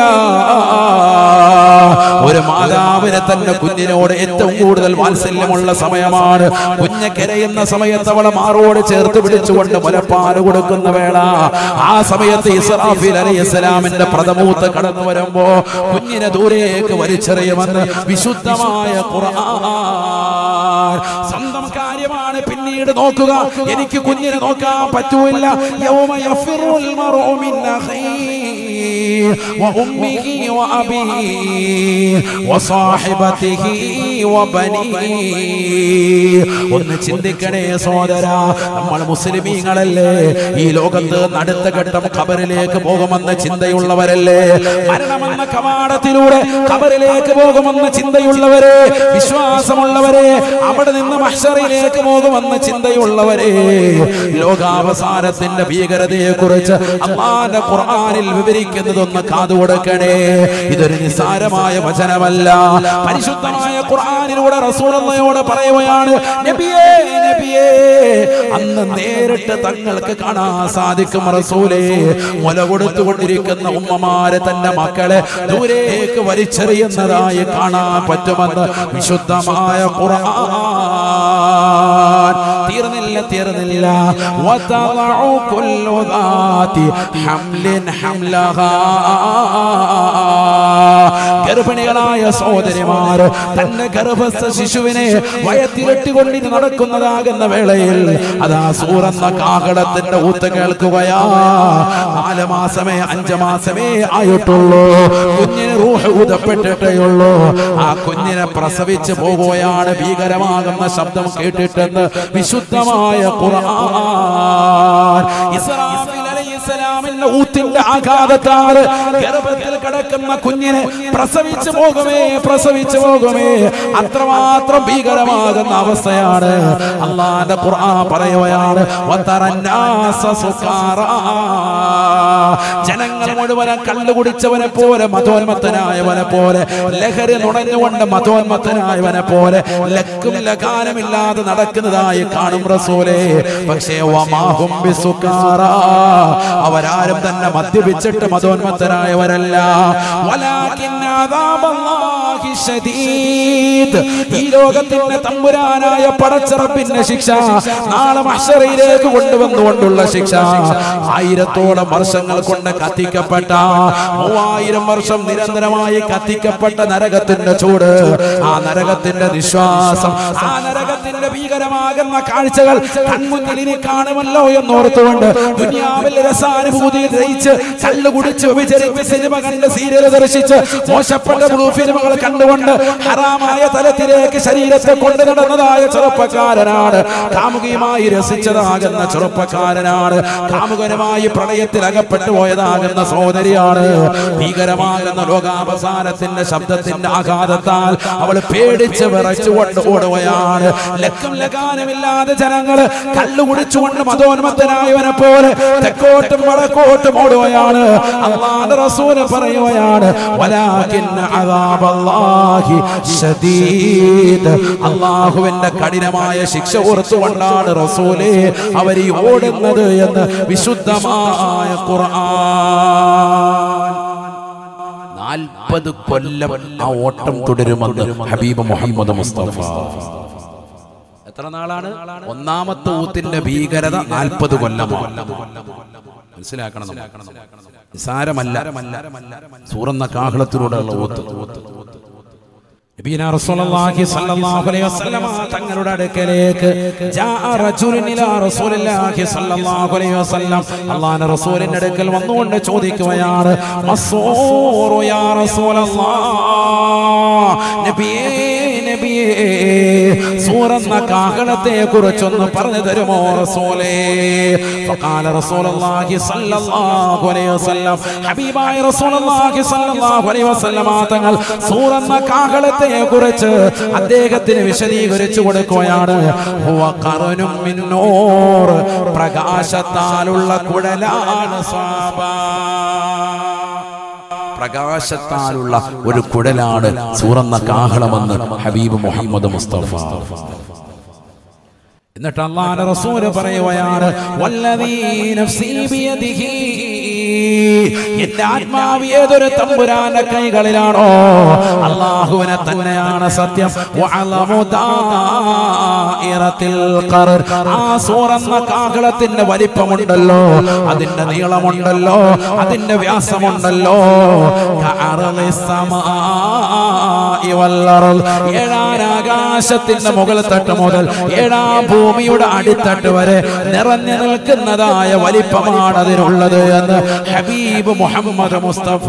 ബില്ലാഹ് ഒരു മാതാവിനെ തന്നെ കുഞ്ഞിനോട് ഏറ്റവും കൂടുതൽ വാത്സല്യമുള്ള സമയമാണ് കുഞ്ഞ് കരയുന്ന സമയത്ത് അവളെ മാറോട് ചേർത്ത് പിടിച്ചുകൊണ്ട് മുലപ്പാല് കൊടുക്കുന്ന വേള ആ സമയത്ത് ഇസ്രാഫിൽ അലൈഹിസ്സലാമിന്റെ പ്രഥമൂത്ത് കടന്നു വരുമ്പോ കുഞ്ഞിനെ ദൂരേക്ക് വലിച്ചെറിയുമെന്ന് വിശുദ്ധമായ ഖുർആൻ സ്വന്തം കാര്യമാണ് പിന്നീട് നോക്കുക എനിക്ക് കുഞ്ഞിനെ നോക്കാൻ പറ്റൂല യൗമ യഫിറുൽ മർഉ മിൻ അഖീഹി وأمه وأبيه وصاحبته وبنيه ഒന്ന് ചിന്തിക്കണേ സോദര നമ്മൾ മുസ്ലിമീങ്ങളല്ലേ ഈ ലോകത്ത് അടുത്ത ഘട്ടം ഖബറിലേക്ക് പോകുമെന്ന ചിന്തയുള്ളവരല്ലേ മരണമെന്ന കവാടത്തിലൂടെ ഖബറിലേക്ക് പോകുമെന്ന ചിന്തയുള്ളവരെ വിശ്വാസമുള്ളവരെ അവിടെ നിന്ന് മഹ്ഷറിലേക്ക് പോകുമെന്ന ചിന്തയുള്ളവരെ ലോകാവസാനത്തിന്റെ ഭീകരതയെ കുറിച്ച് അള്ളാന്റെ ഖുർആനിൽ വിവരിക്കുന്നതൊന്ന് കാതു കൊടുക്കണേ ഇതൊരു നിസ്സാരമായ വചനമല്ല പരിശുദ്ധമായ ഖുർആനിലൂടെ റസൂലയോട് പറയുകയാണ് നബിയേ നബിയേ അന്ന് നേരിട്ട് തങ്ങൾക്ക് കാണാൻ സാധിക്കും റസൂലേ മുല കൊടുത്തുകൊണ്ടിരിക്കുന്ന ഉമ്മമാരെ തന്റെ മക്കളെ ദൂരേക്ക് വലിച്ചെറിയുന്നതായി കാണാൻ പറ്റുമെന്ന് വിശുദ്ധമായ ഖുർആൻ തീർന്നില്ല തീർന്നില്ല وتضع كل ذات حمل حملها ഗർഭിണികളായ സഹോദരിമാർ തന്റെ ഗർഭസ്ഥ ശിശുവിനെ വയത്തിലിട്ടുകൊണ്ടിന് നടക്കുന്നതാകുന്ന വേളയിൽ അതാ സൂറന്ന കാകടത്തിന്റെ ഊത്ത് കേൾക്കുകയാ നാല് മാസമേ അഞ്ച് മാസമേ ആയിട്ടുള്ളൂ കുഞ്ഞിന് റൂഹ് ഊതപ്പെട്ടിട്ടേ ഉള്ളൂ ആ കുഞ്ഞിനെ പ്രസവിച്ച് പോകുകയാണ് ഭീകരമാകുന്ന ശബ്ദം കേട്ടിട്ടെന്ന് വിശുദ്ധമായ ഖുർആൻ ഇസ്രാഫീൽ അലൈഹിസ്സലാമിന്റെ ഊത്തിന്റെ ആഘാതത്താൽ ഗർഭത്തിൽ കിടക്കുന്ന കുഞ്ഞിനെ പ്രസവിച്ചു പോകുമേ പ്രസവിച്ചു പോകുമേ അത്രമാത്രം ഭീകരമാകുന്ന അവസ്ഥയാണ് അള്ളാന്റെ ഖുർആൻ പറയുകയാണ് വതറന്നാസ സുകാറാ. ജനങ്ങൾ മുഴുവനും കള്ളു കുടിച്ചവനെ പോലെ മതോന്മത്തനായവനെ പോലെ ലഹരി നുണഞ്ഞുകൊണ്ട് മതോന്മത്തനായവനെ പോലെ ലക്കും ലകാനമില്ലാതെ നടക്കുന്നതായി കാണും റസൂലേ പക്ഷേ വമാഹും ബിസുകാറാ. അവരാരും തന്നെ മദ്യപിച്ചിട്ട് മതോന്മത്തനായവരല്ല വലാകിന്ന അദാബല്ലാഹി ശദീദ് ഈ ലോകത്തിന്റെ തമ്പുരാനായ പടച്ചറപ്പിന്റെ ശിക്ഷ നാളെ മഹ്ശറയിലേക്ക് കൊണ്ടുവന്നുകൊണ്ടുള്ള ശിക്ഷ ആയിരത്തോളം വർഷങ്ങൾ കൊണ്ട് കത്തിക്കപ്പെട്ട മൂവായിരം വർഷം നിരന്തരമായി കത്തിക്കപ്പെട്ട നരകത്തിന്റെ ചൂട് ആ നരകത്തിന്റെ നിശ്വാസം ആ നരകത്തിന്റെ ഭീകരമാകുന്ന കാഴ്ചകൾ കൺമുന്നിൽ ഇനി കാണുമല്ലോ എന്നോർത്തുകൊണ്ട് ദുനിയാവിൽ രസാനുഭൂതി ഗ്രഹിച്ച് കള്ളു കുടിച്ച് വിചരിച്ച് സിനിമ കണ്ട് സീരിയൽ ദർശിച്ച് മോശപ്പെട്ട ബ്ലൂ ഫിലിമുകൾ കണ്ടുകൊണ്ട് ഹറാമായ തലത്തിലേക്ക് ശരീരത്തെ കൊണ്ടു നടന്നതായ ചെറുപ്പക്കാരനാണ് കാമുകിയുമായി രസിച്ചതാകുന്ന ചെറുപ്പക്കാരനാണ് കാമുകനുമായി പ്രളയത്തിൽ അകപ്പെട്ടു പോയതാകുന്ന സഹോദരിയാണ് ഭീകരമാകുന്ന ലോകാവസാനത്തിന്റെ ശബ്ദത്തിന്റെ ആഘാതത്താൽ അവൾ പേടിച്ച് വിറച്ചുകൊണ്ട് ഓടുകയാണ് ലക്കം ലഗാനമില്ലാതെ ജനങ്ങള് കള്ളു കുടിച്ചുകൊണ്ട് മതോന്മത്തനായവനെ പോലെ തെക്കോട്ടും വടക്കോട്ടും ഓടുകയാണ് അള്ളാന്റെ റസൂല് പറയുകയാണ് വലാകിൻ അദാബല്ലാഹി ശദീദ് അള്ളാഹുവിന്റെ കഠിനമായ ശിക്ഷ ഓർത്തുകൊണ്ടാണ് റസൂലെ അവർ ഈ ഓടുന്നത് എന്ന് വിശുദ്ധമായ ഖുർആൻ നാൽപ്പത് കൊല്ലം ആ ഓട്ടം തുടരുമെന്ന് ഹബീബ് മുഹമ്മദ് മുസ്തഫ എത്ര നാളാണ് ഒന്നാമത്തെ ഊത്തിന്റെ ഭീകരത നാൽപ്പത് കൊല്ലമാണ് മനസ്സിലാക്കണം നമ്മൾ. നിസാരമല്ല സൂറന്ന കാഹളത്തിലൂടെയുള്ള ഊത്ത് നബീന റസൂലുള്ളാഹി സ്വല്ലല്ലാഹു അലൈഹി വസല്ലമ തങ്ങളുടെ അടുക്കലേക്ക് ജാഅ റജുലുൻ ഇലാ റസൂലില്ലാഹി സ്വല്ലല്ലാഹു അലൈഹി വസല്ലം അല്ലാഹുവിന്റെ റസൂലിന്റെ അടുക്കൽ വന്നുകൊണ്ട് ചോദിക്കുകയാണ് മസ്ഊറു യാ റസൂലല്ലാഹ് നബിയേ നബിയേ സൂറന്ന കാഹളത്തെ കുറിച്ചൊന്ന് പറഞ്ഞു തരുമോ റസൂലേ ഫഖാല റസൂലുള്ളാഹി സ്വല്ലല്ലാഹു അലൈഹി വസല്ലം ഹബീബായ റസൂലുള്ളാഹി സ്വല്ലല്ലാഹു അലൈഹി വസല്ലമ തങ്ങൾ സൂറന്ന കാഹളത്തെ കുറിച്ച് അദ്ദേഹത്തിന് വിശദീകരിച്ചു കൊടുക്കുകയാണ് ഹുവ ഖറനും മിൻ നൂർ പ്രകാശത്താലുള്ള കുഴലാണ് സ്വാഭാ പ്രകാശത്താലുള്ള ഒരു കുഴലാണ് സൂറന്ന കാഹളമെന്ന് ഹബീബ് മുഹമ്മദ് മുസ്തഫ എന്നിട്ട് അള്ളാഹുവിന്റെ റസൂല് പറയുകയാണ് വല്ലദീ നഫ്സീ ബിയദിഹി എന്റെ ആത്മാവ് ഏതൊരു തമ്പുരാന്റെ കൈകളിലാണോ അള്ളാഹുവിനെ തന്നെയാണ് സത്യം വഅലമു ദാഇറത്തിൽ ഖറർ. ആ സൂറന്ന കാഹളത്തിന്റെ വലിപ്പമുണ്ടല്ലോ അതിന്റെ നീളമുണ്ടല്ലോ അതിന്റെ വ്യാസമുണ്ടല്ലോ കഅറളി സമാഇ വൽ അർള്. ഏഴാനാകാശത്തിന്റെ മുകൾ തട്ട് മുതൽ ഏഴാം ഭൂമിയുടെ അടിത്തട്ട് വരെ നിറഞ്ഞു നിൽക്കുന്നതായ വലിപ്പമാണ് അതിനുള്ളത് എന്ന് ഹബീബ് മുഹമ്മദ് മുസ്തഫ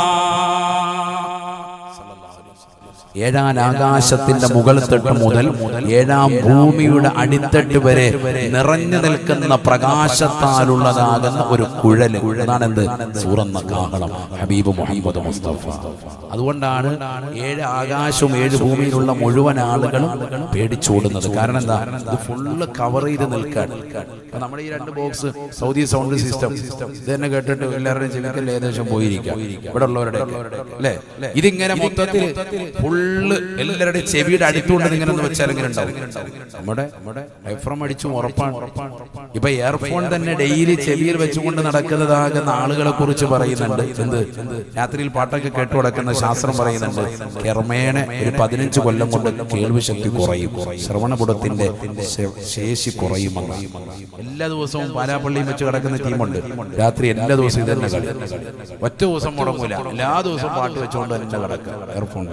ഏഴാം ആകാശത്തിന്റെ മുകൾ തട്ട് മുതൽ ഏഴാം ഭൂമിയുടെ അടിത്തട്ട് വരെ നിറഞ്ഞു നിൽക്കുന്ന പ്രകാശത്താലുള്ളതാകുന്ന ഒരു കുഴല് അതാണ് എന്ത് സൂറന്ന കാഹളം ഹബീബ് മുഹമ്മദ് മുസ്തഫ അതുകൊണ്ടാണ് ഏഴ് ആകാശവും ഏഴ് ഭൂമിയിലുള്ള മുഴുവൻ ആളുകളും പേടിച്ചോടുന്നത് കാരണം എന്താ ഇത് ഫുള്ള് കവർ ചെയ്ത് നിൽക്കാണ് ഇപ്പൊ നമ്മുടെ ഈ രണ്ട് ബോക്സ് സൗദി സൗണ്ട് സിസ്റ്റം ഇത് തന്നെ കേട്ടിട്ട് എല്ലാവരുടെയും ചെവിക്കൽ ഏകദേശം പോയിരിക്കാം ഇവിടെ ഉള്ളവരുടെ അല്ലേ ഇതിങ്ങനെ മൊത്തത്തിൽ ഫുള്ള് എല്ലാവരുടെയും ചെവിയുടെ അടുത്തുകൊണ്ട് ഇങ്ങനെ ഒന്ന് വെച്ചാൽ എങ്ങനെ ഉണ്ടാവും നമ്മുടെ നമ്മുടെ എഫ്രം അടിച്ചും ഉറപ്പാണ് ഇപ്പൊ ഇയർഫോൺ തന്നെ ഡെയിലി ചെവിയിൽ വെച്ചുകൊണ്ട് നടക്കുന്നതാകുന്ന ആളുകളെ കുറിച്ച് പറയുന്നുണ്ട് എന്ത് രാത്രിയിൽ പാട്ടൊക്കെ കേട്ടു നടക്കുന്ന ശാസ്ത്രം പറയുന്നുണ്ട് ക്രമേണ ഒരു പതിനഞ്ച് കൊല്ലം കൊണ്ട് കേൾവി ശക്തി കുറയും ശ്രവണപുടത്തിന്റെ ശേ- ശേഷി കുറയുമെന്ന് എല്ലാ ദിവസവും പാലാപ്പള്ളിയും വെച്ച് കിടക്കുന്ന ടീമുണ്ട് രാത്രി എല്ലാ ദിവസവും ഇത് തന്നെ കളി ഒറ്റ ദിവസം മുടങ്ങൂല എല്ലാ ദിവസവും പാട്ട് വെച്ചുകൊണ്ട് തന്നെ കിടക്കുക ഇയർഫോൺ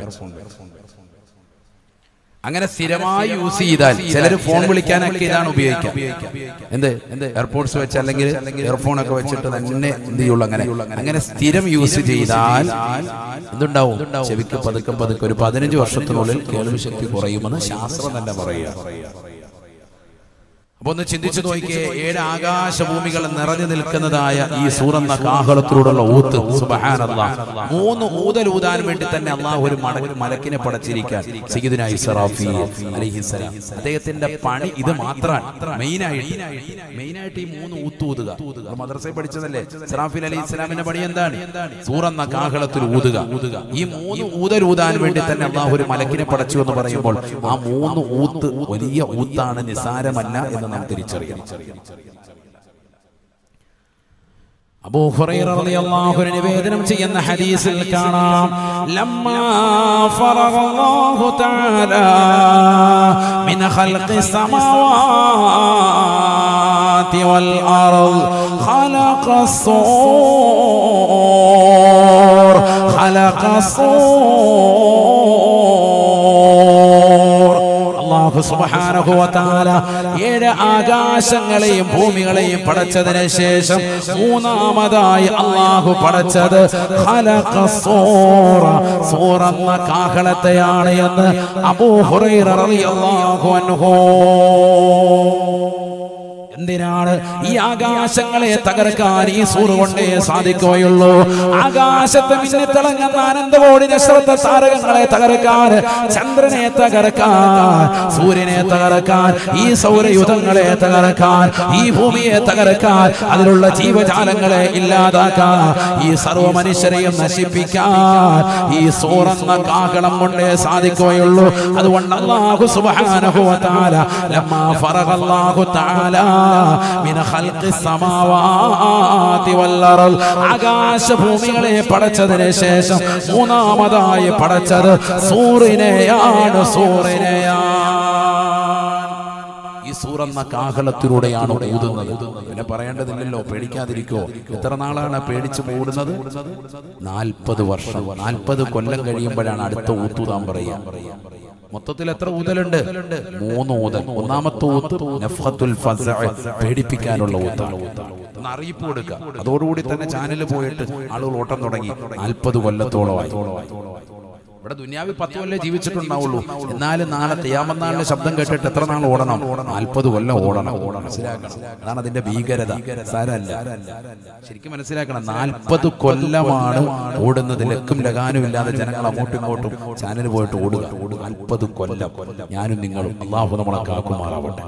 അങ്ങനെ സ്ഥിരമായി യൂസ് ചെയ്താൽ ചിലർ ഫോൺ വിളിക്കാനൊക്കെ ഇതാണ് ഉപയോഗിക്കാം എന്ത് എന്ത് എയർപോർട്സ് വെച്ച് അല്ലെങ്കിൽ ഇയർഫോൺ ഒക്കെ വെച്ചിട്ട് തന്നെ എന്ത് ചെയ്യുള്ളൂ അങ്ങനെ അങ്ങനെ സ്ഥിരം യൂസ് ചെയ്താൽ എന്തുണ്ടാവും ചെവിക്ക് പതുക്കെ പതുക്കെ ഒരു പതിനഞ്ച് വർഷത്തിനുള്ളിൽ കേൾവി ശക്തി കുറയുമെന്ന് ശാസ്ത്രം തന്നെ പറയുക അപ്പൊ ഒന്ന് ചിന്തിച്ചു നോക്കിയേ ഏഴ് ആകാശഭൂമികൾ നിറഞ്ഞു നിൽക്കുന്നതായ ഈ സൂറന്ന കാഹളത്തിലൂടെയുള്ള ഊത്ത് സുബ്ഹാനല്ലാ മൂന്ന് ഊതൽ ഊതാൻ വേണ്ടി തന്നെ അള്ളാഹു ഒരു മട മലക്കിനെ പടച്ചിരിക്കാൻ സയ്യിദുനാ ഇസ്രാഫീൽ അലൈഹിസ്സലാം അദ്ദേഹത്തിന്റെ പണി ഇത് മാത്രമാണ് മെയിനായിട്ട് മെയിനായിട്ട് ഈ മൂന്ന് ഊത്ത് ഊതുക നമ്മൾ മദ്രസയിൽ പഠിച്ചതല്ലേ ഇസ്രാഫീൽ അലൈഹി ഇസ്ലാമിന്റെ പണി എന്താണ് സൂറന്ന കാഹളത്തിൽ ഊതുക ഈ മൂന്ന് ഊതൽ ഊതാൻ വേണ്ടി തന്നെ അള്ളാഹു ഒരു മലക്കിനെ പടച്ചു എന്ന് പറയുമ്പോൾ ആ മൂന്ന് ഊത്ത് വലിയ ഊത്താണ് നിസാരമല്ല എന്ന് നാം തിരിച്ചറിയണം അബൂ ഹുറൈറ റളിയല്ലാഹു അൻഹു നിവേദനം ചെയ്യുന്ന ഹദീസിൽ കാണാം ലമ്മാ ഫറഗല്ലാഹു തആല മിൻ ഖൽഖി സമാവാതി വൽ അർദ് ഖലഖ الصور خلق الصور അള്ളാഹു സുബ്ഹാനഹു വ തആല ഏഴ് ആകാശങ്ങളെയും ഭൂമികളെയും പടച്ചതിന് ശേഷം മൂന്നാമതായി അള്ളാഹു പടച്ചത് ഖലഖ സൂറ സൂറ എന്ന കാഹളത്തെയാണ് എന്ന് അബൂ ഹുറൈറ റളിയല്ലാഹു അൻഹു എന്തിനാണ് ഈ ആകാശങ്ങളെ തകർക്കാൻ ഈ സൂറ് കൊണ്ടേ സാധിക്കുകയുള്ളൂ ആകാശത്ത് മിന്നിത്തിളങ്ങുന്ന അനന്തകോടി നക്ഷത്ര താരകങ്ങളെ തകർക്കാൻ ചന്ദ്രനെ തകർക്കാൻ സൂര്യനെ തകർക്കാൻ ഈ സൗരയുധങ്ങളെ തകർക്കാൻ ഈ ഭൂമിയെ തകർക്കാൻ അതിലുള്ള ജീവജാലങ്ങളെ ഇല്ലാതാക്കാൻ ഈ സർവ മനുഷ്യരെയും നശിപ്പിക്കാൻ ഈ സൂറന്ന കാകളം കൊണ്ടേ സാധിക്കുകയുള്ളൂ അതുകൊണ്ട് അല്ലാഹു സുബ്ഹാനഹു വ തആല ലമ്മാ ഫറഗല്ലാഹു തആല മിൻ ഖൽഖി സമാവാതി വൽ അർദ് ആകാശ ഭൂമികളെ പടച്ചതിന് ശേഷം മൂന്നാമതായി പടച്ചത് സൂറിനെയാണ് സൂറിനെയാണ് ഈ സൂറെന്ന കാഹളത്തിലൂടെയാണ് ഊതുന്നത് പിന്നെ പറയേണ്ടതില്ലല്ലോ പേടിക്കാതിരിക്കോ എത്ര നാളാണ് പേടിച്ച് മൂടുന്നത് നാൽപ്പത് വർഷം നാൽപ്പത് കൊല്ലം കഴിയുമ്പോഴാണ് അടുത്ത ഊത്തൂതാൻ പറയാ മൊത്തത്തിൽ എത്ര ഊതലുണ്ട് മൂന്ന് ഊതൽ ഒന്നാമത്തെ ഊത്ത് നഫ്ഹത്തുൽ ഫസഅ, പേടിപ്പിക്കാനുള്ള ഊത്താണ് ഒന്ന് അറിയിപ്പ് കൊടുക്കുക അതോടുകൂടി തന്നെ ചാനലിൽ പോയിട്ട് ആളുകൾ ഓട്ടം തുടങ്ങി നാൽപ്പത് കൊല്ലത്തോളമായി ഇവിടെ ദുനിയാവിൽ പത്ത് കൊല്ലം ജീവിച്ചിട്ടുണ്ടാവുള്ളൂ എന്നാലും നാളെ തെയ്യാമന്നാളിന്റെ ശബ്ദം കേട്ടിട്ട് എത്ര നാൾ ഓടണം നാൽപ്പത് കൊല്ലം ഓടണം മനസ്സിലാക്കണം അതാണ് അതിന്റെ ഭീകരത സാരല്ല ശരിക്കും മനസ്സിലാക്കണം നാൽപ്പത് കൊല്ലമാണ് ഓടുന്നത് ലക്കും ലഗാനും ഇല്ലാതെ ജനങ്ങൾ അങ്ങോട്ടും ഇങ്ങോട്ടും ചാനൽ പോയിട്ട് ഓടുക നാൽപ്പത് കൊല്ലം ഞാനും നിങ്ങളും അള്ളാഹു നമ്മളെ കാക്കുമാറാവട്ടെ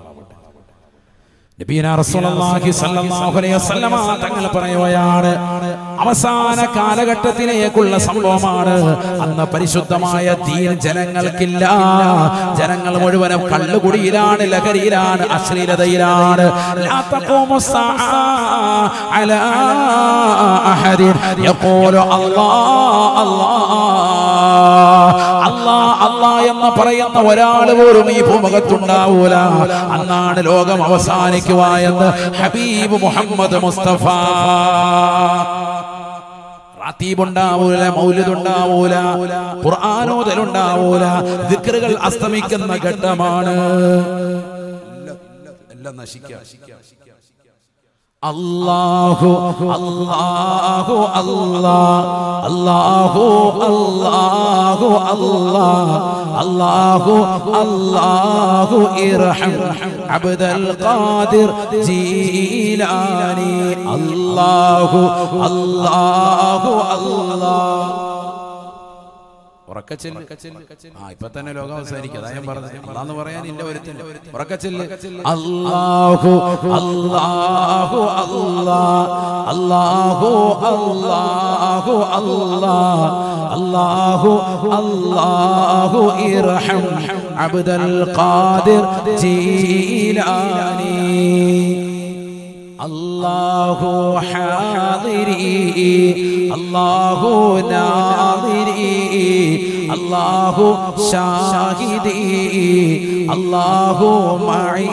നബീന റസൂലുള്ളാഹി സ്വല്ലല്ലാഹു അലൈഹി വസല്ലമ തങ്ങൾ പറയുകയാണ് അവസാന കാലഘട്ടത്തിലേക്കുള്ള സംഭവമാണ് അന്ന് പരിശുദ്ധമായ ദീൻ ജനങ്ങൾക്കില്ല ജനങ്ങൾ മുഴുവനും കള്ളുകുടിയിലാണ് ലഹരിയിലാണ് അശ്ലീലതയിലാണ് ലാ തഖൂമു സ്സാഅ അലാ അഹദിൻ യഖൂലു അല്ലാഹ് അല്ലാഹ് അല്ലാഹ് അല്ലാഹ് എന്ന് പറയുന്ന ഒരാൾ പോലും ഈ ഭൂമുഖത്തുണ്ടാവൂല അന്നാണ് ലോകം അവസാനിക്കുക എന്ന് ഹബീബ് മുഹമ്മദ് മുസ്തഫ റാത്തീബുണ്ടാവൂല മൗലിദുണ്ടാവൂല ഖുർആാനോദലുണ്ടാവൂല ദിക്റുകൾ അസ്തമിക്കുന്ന ഘട്ടമാണ് എല്ലാം നശിക്കുക അല്ലാഹു അല്ലാഹു അല്ലാ അല്ലാഹു അല്ലാഹു അല്ലാ അല്ലാഹു അല്ലാഹു ഇർഹം അബ്ദൽ ഖാദിർ ജീലാനി അല്ലാഹു അല്ലാഹു അല്ലാ ഉറക്കച്ചെല്ല് ആ ഇപ്പൊ തന്നെ ലോകം അവസാനിക്കും അതാ ഞാൻ പറഞ്ഞത് അല്ലാന്ന് പറയാനില്ല ഒരുത്തൻ ഉറക്കച്ചെല്ല് അല്ലാഹു അല്ലാഹു അല്ലാ അല്ലാഹു അല്ലാഹു അല്ലാ അല്ലാഹു അല്ലാഹു ഇർഹം അബ്ദൽ ഖാദിർ ജീലാനി അല്ലാഹു ഹാദിരി അല്ലാഹു നാദിരി അല്ലാഹു ഷാഹിദി അല്ലാഹു മഈ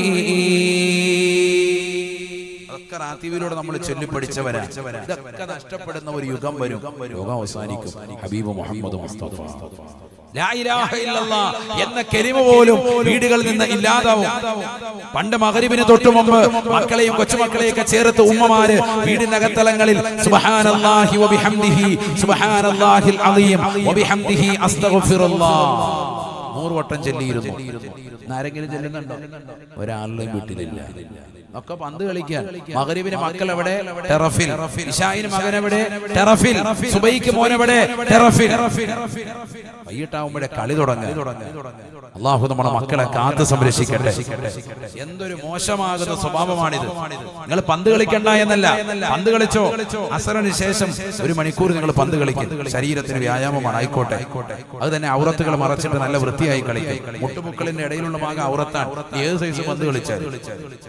അതൊക്കെ റാത്തീവിലൂടെ നമ്മൾ ചൊല്ലിപ്പടിച്ചവരാ ഇതൊക്കെ നഷ്ടപ്പെടുന്ന ഒരു യുഗം വരും യുഗം അവസാനിക്കും ഹബീബ് മുഹമ്മദ് മുസ്തഫ ലാ ഇലാഹ ഇല്ലല്ലാ എന്ന കെലിമ പോലും വീടുകളിൽ നിന്ന് ഇല്ലാതാവും പണ്ട് മകരിബിന് തൊട്ടു മുമ്പ് മക്കളെയും കൊച്ചുമക്കളെയൊക്കെ ചേർത്ത് ഉമ്മമാര് വീടിനകത്തലങ്ങളിൽ സുബ്ഹാനല്ലാഹി വബിഹംദിഹി സുബ്ഹാനല്ലാഹിൽ അലീം വബിഹംദിഹി അസ്തഗ്ഫിറുല്ലാഹ് നൂറ് വട്ടം ചൊല്ലിയിരുന്നു ഇന്ന് ആരെങ്കിലും ചെല്ലുന്നുണ്ടോ ഒരാളുടെയും വീട്ടിലില്ല ഒക്കെ പന്ത് കളിക്കാൻ മകരിബിന് മക്കൾ എവിടെ ടെറഫിൽ ഇഷായിന് മകൻ എവിടെ ടെറഫിൽ സുബൈക്ക് മോൻ എവിടെ ടെറഫിൽ വൈകിട്ടാവുമ്പോഴേ കളി തുടങ്ങുക അള്ളാഹു നമ്മുടെ മക്കളെ കാത്തു സംരക്ഷിക്കട്ടെ എന്തൊരു മോശമാകുന്ന സ്വഭാവമാണിത് നിങ്ങൾ പന്ത് കളിക്കണ്ട എന്നല്ല പന്ത് കളിച്ചോ അസറിന് ശേഷം ഒരു മണിക്കൂർ നിങ്ങൾ പന്ത് കളിക്കും ശരീരത്തിന് വ്യായാമമാണ് ആയിക്കോട്ടെ അത് തന്നെ ഔറത്തുകൾ മറച്ചിട്ട് നല്ല വൃത്തിയായി കളിക്കും മുട്ടുമുക്കളിന്റെ ഇടയിലുള്ള ഭാഗം ഔറത്താണ് ഏത് സൈസ് പന്ത് കളിച്ചാൽ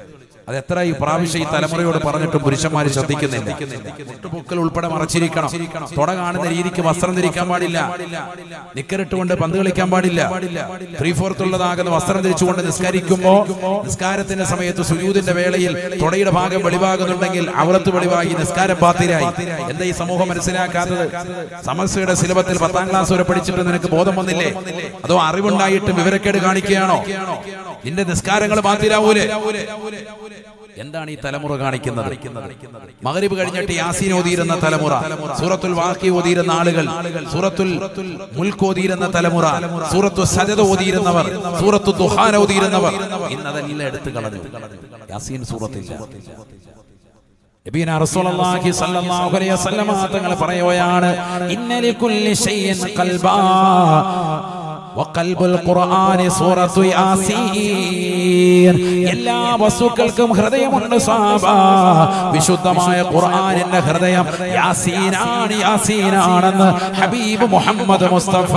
അത് എത്ര ഈ പ്രാവശ്യം ഈ തലമുറയോട് പറഞ്ഞിട്ടും പുരുഷന്മാർ ശ്രദ്ധിക്കുന്നില്ല മുട്ടുപൊക്കൽ ഉൾപ്പെടെ മറച്ചിരിക്കണം തുട കാണുന്ന രീതിക്ക് വസ്ത്രം ധരിക്കാൻ പാടില്ല നിക്കറിട്ടുകൊണ്ട് പന്ത് കളിക്കാൻ പാടില്ല ത്രീ ഫോർത്ത് ഉള്ളതാകുന്ന വസ്ത്രം ധരിച്ചുകൊണ്ട് നിസ്കരിക്കുമ്പോ നിസ്കാരത്തിന്റെ സമയത്ത് സുജൂദിന്റെ വേളയിൽ തുടയുടെ ഭാഗം വെളിവാകുന്നുണ്ടെങ്കിൽ അവളത്ത് വെളിവായി നിസ്കാരം ബാത്തിരായി എന്താ ഈ സമൂഹം മനസ്സിലാക്കാത്തത് സമസ്യയുടെ സിലബത്തിൽ പത്താം ക്ലാസ് വരെ പഠിച്ചിട്ട് നിനക്ക് ബോധം വന്നില്ലേ അതോ അറിവുണ്ടായിട്ടും വിവരക്കേട് കാണിക്കുകയാണോ നിന്റെ നിസ്കാരങ്ങൾ ബാത്തിരാവൂലേ എന്താണ് ഈ തലമുറ കാണിക്കുന്നത് മകരിബ് കഴിഞ്ഞിട്ട് യാസീൻ ഓതിയിരുന്ന തലമുറ സൂറത്തുൽ വാക്കി ഓതിയിരുന്ന ആളുകൾ സൂറത്തുൽ മുൽക്ക് ഓതിയിരുന്ന തലമുറ സൂറത്തു സജദ ഓതിയിരുന്നവർ സൂറത്തു ദുഹാൻ ഓതിയിരുന്നവർ ഇന്നതെല്ലാം എടുത്തു കളഞ്ഞു യാസീൻ സൂറത്തില്ല നബീന റസൂലുള്ളാഹി സ്വല്ലല്ലാഹു അലൈഹി വസല്ലമ തങ്ങൾ പറയുകയാണ് ഇന്നലി കുല്ലി ഷൈഇൻ ഖൽബാ വഖൽബുൽ ഖുർആനി സൂറത്തു യാസീൻ എല്ലാ വസ്തുക്കൾക്കും ഹൃദയമുണ്ട് സാബ വിശുദ്ധമായ ഖുർആനിന്റെ ഹൃദയം യാസീനാണ് യാസീനാണെന്ന് ഹബീബ് മുഹമ്മദ് മുസ്തഫ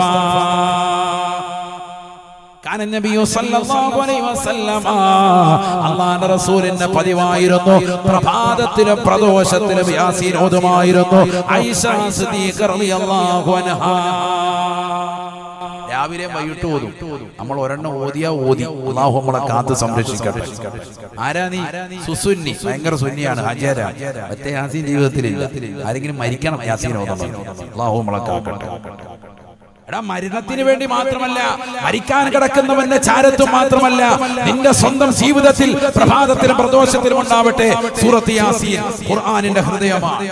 കാന നബിയു സല്ലല്ലാഹു അലൈഹി വസല്ലമ അല്ലാഹുവിന്റെ റസൂലിന്റെ പതിവായിരുന്നു പ്രഭാതത്തിലും പ്രദോഷത്തിലും യാസീൻ ഓതുമായിരുന്നു ഐഷ സിദ്ദീഖ റളിയല്ലാഹു അൻഹാ രാവിലെ വൈകിട്ട് ഓതും നമ്മൾ ഒരെണ്ണം ഓതിയാ ഓതി അള്ളാഹു നമ്മളെ കാത്ത് സംരക്ഷിക്കട്ടെ ആരാ നീ സുസുന്നി ഭയങ്കര സുന്നിയാണ് ഹാജിയാര മറ്റേ യാസീൻ ജീവിതത്തിലില്ല ആരെങ്കിലും മരിക്കണം യാസീൻ ഓതണം അള്ളാഹു നമ്മളെ കാക്കട്ടെ എടാ മരണത്തിന് വേണ്ടി മാത്രമല്ല മരിക്കാൻ കിടക്കുന്നവന്റെ ചാരത്തും മാത്രമല്ല നിന്റെ സ്വന്തം ജീവിതത്തിൽ പ്രഭാതത്തിലും പ്രദോഷത്തിലും ഉണ്ടാവട്ടെ സൂറത്ത് യാസീൻ ഖുർആനിന്റെ ഹൃദയമാണ്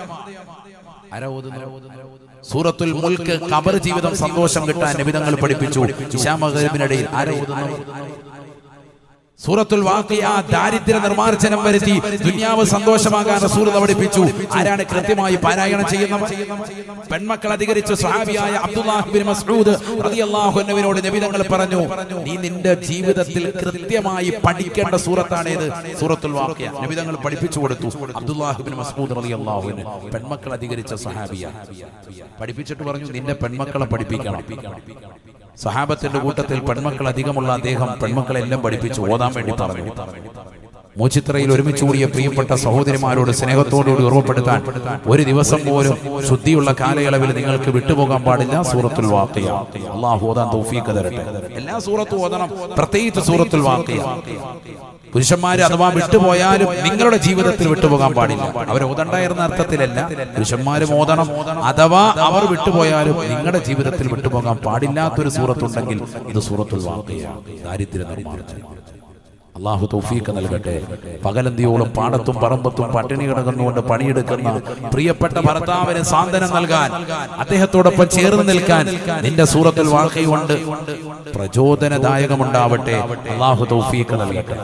ആരാ ഓതുന്നത്? സൂറത്തുൽ മുൽക്ക് കബർ ജീവിതം സന്തോഷം കിട്ടാൻ നിബിധങ്ങൾ പഠിപ്പിച്ചു ഇശാമകരിടയിൽ ആരാ ഓതുന്നത്? സൂറത്തുൽ വാഖിയ ദാരിദ്ര്യ നിർമാർജനം വരുത്തി ദുനിയാവ് സന്തോഷമാകാൻ റസൂൽ പഠിപ്പിച്ചു ആരാണ് കൃത്യമായി പാരായണം ചെയ്യുന്നവർ പെൺമക്കൾ അധികരിച്ച സ്വഹാബിയായ അബ്ദുല്ലാഹി ബിൻ മസ്ഊദ് റളിയല്ലാഹു അൻഹുവിനോട് നബി തങ്ങൾ പറഞ്ഞു നീ നിന്റെ ജീവിതത്തിൽ കൃത്യമായി പഠിക്കേണ്ട സൂറത്താണേത് സൂറത്തുൽ വാഖിയ നബി തങ്ങൾ പഠിപ്പിച്ചു കൊടുത്തു അബ്ദുല്ലാഹി ബിൻ മസ്ഊദ് റളിയല്ലാഹു അൻഹു പെൺമക്കൾ അധികരിച്ച സ്വഹാബിയ പഠിപ്പിച്ചിട്ട് പറഞ്ഞു നിന്റെ പെൺമക്കളെ പഠിപ്പിക്കണം സഹാബത്തിന്റെ കൂട്ടത്തിൽ പെൺമക്കൾ അധികമുള്ള അദ്ദേഹം പെൺമക്കളെല്ലാം പഠിപ്പിച്ചു ഓതാൻ വേണ്ടി പറഞ്ഞു മൂച്ചിത്രയിൽ ഒരുമിച്ച് കൂടിയ പ്രിയപ്പെട്ട സഹോദരിമാരോട് സ്നേഹത്തോടുകൂടി ഉറവപ്പെടുത്താൻ ഒരു ദിവസം പോലും ശുദ്ധിയുള്ള കാലയളവിൽ നിങ്ങൾക്ക് വിട്ടുപോകാൻ പാടില്ല സൂറത്തുൽ വാക്കിയ അള്ളാഹു ഓതാൻ തൗഫീഖ് തരട്ടെ എല്ലാ സൂറത്തും ഓതണം പ്രത്യേകിച്ച് സൂറത്തുൽ വാക്കിയ പുരുഷന്മാര് അഥവാ വിട്ടുപോയാലും നിങ്ങളുടെ ജീവിതത്തിൽ വിട്ടുപോകാൻ പാടില്ല അവർ ഓതണ്ടായിരുന്ന അർത്ഥത്തിലല്ല പുരുഷന്മാരും ഓതണം അഥവാ അവർ വിട്ടുപോയാലും നിങ്ങളുടെ ജീവിതത്തിൽ വിട്ടുപോകാൻ പാടില്ലാത്തൊരു സൂറത്തുണ്ടെങ്കിൽ ഇത് സൂറത്തുൽ വാക്കിയ ദാരിദ്ര്യ നിർമ്മാർജ്ജനം അള്ളാഹു തൗഫീഖ് നൽകട്ടെ പകലന്തിയോളം പാടത്തും പറമ്പത്തും പട്ടിണി കിടന്നുകൊണ്ട് പണിയെടുക്കുന്ന പ്രിയപ്പെട്ട ഭർത്താവിന് സാന്ത്വനം നൽകാൻ അദ്ദേഹത്തോടൊപ്പം ചേർന്ന് നിൽക്കാൻ നിന്റെ സൂറത്തിൽ വാഴ്ക്കയുണ്ട് പ്രചോദനദായകമുണ്ടാവട്ടെ അള്ളാഹു തൗഫീഖ് നൽകട്ടെ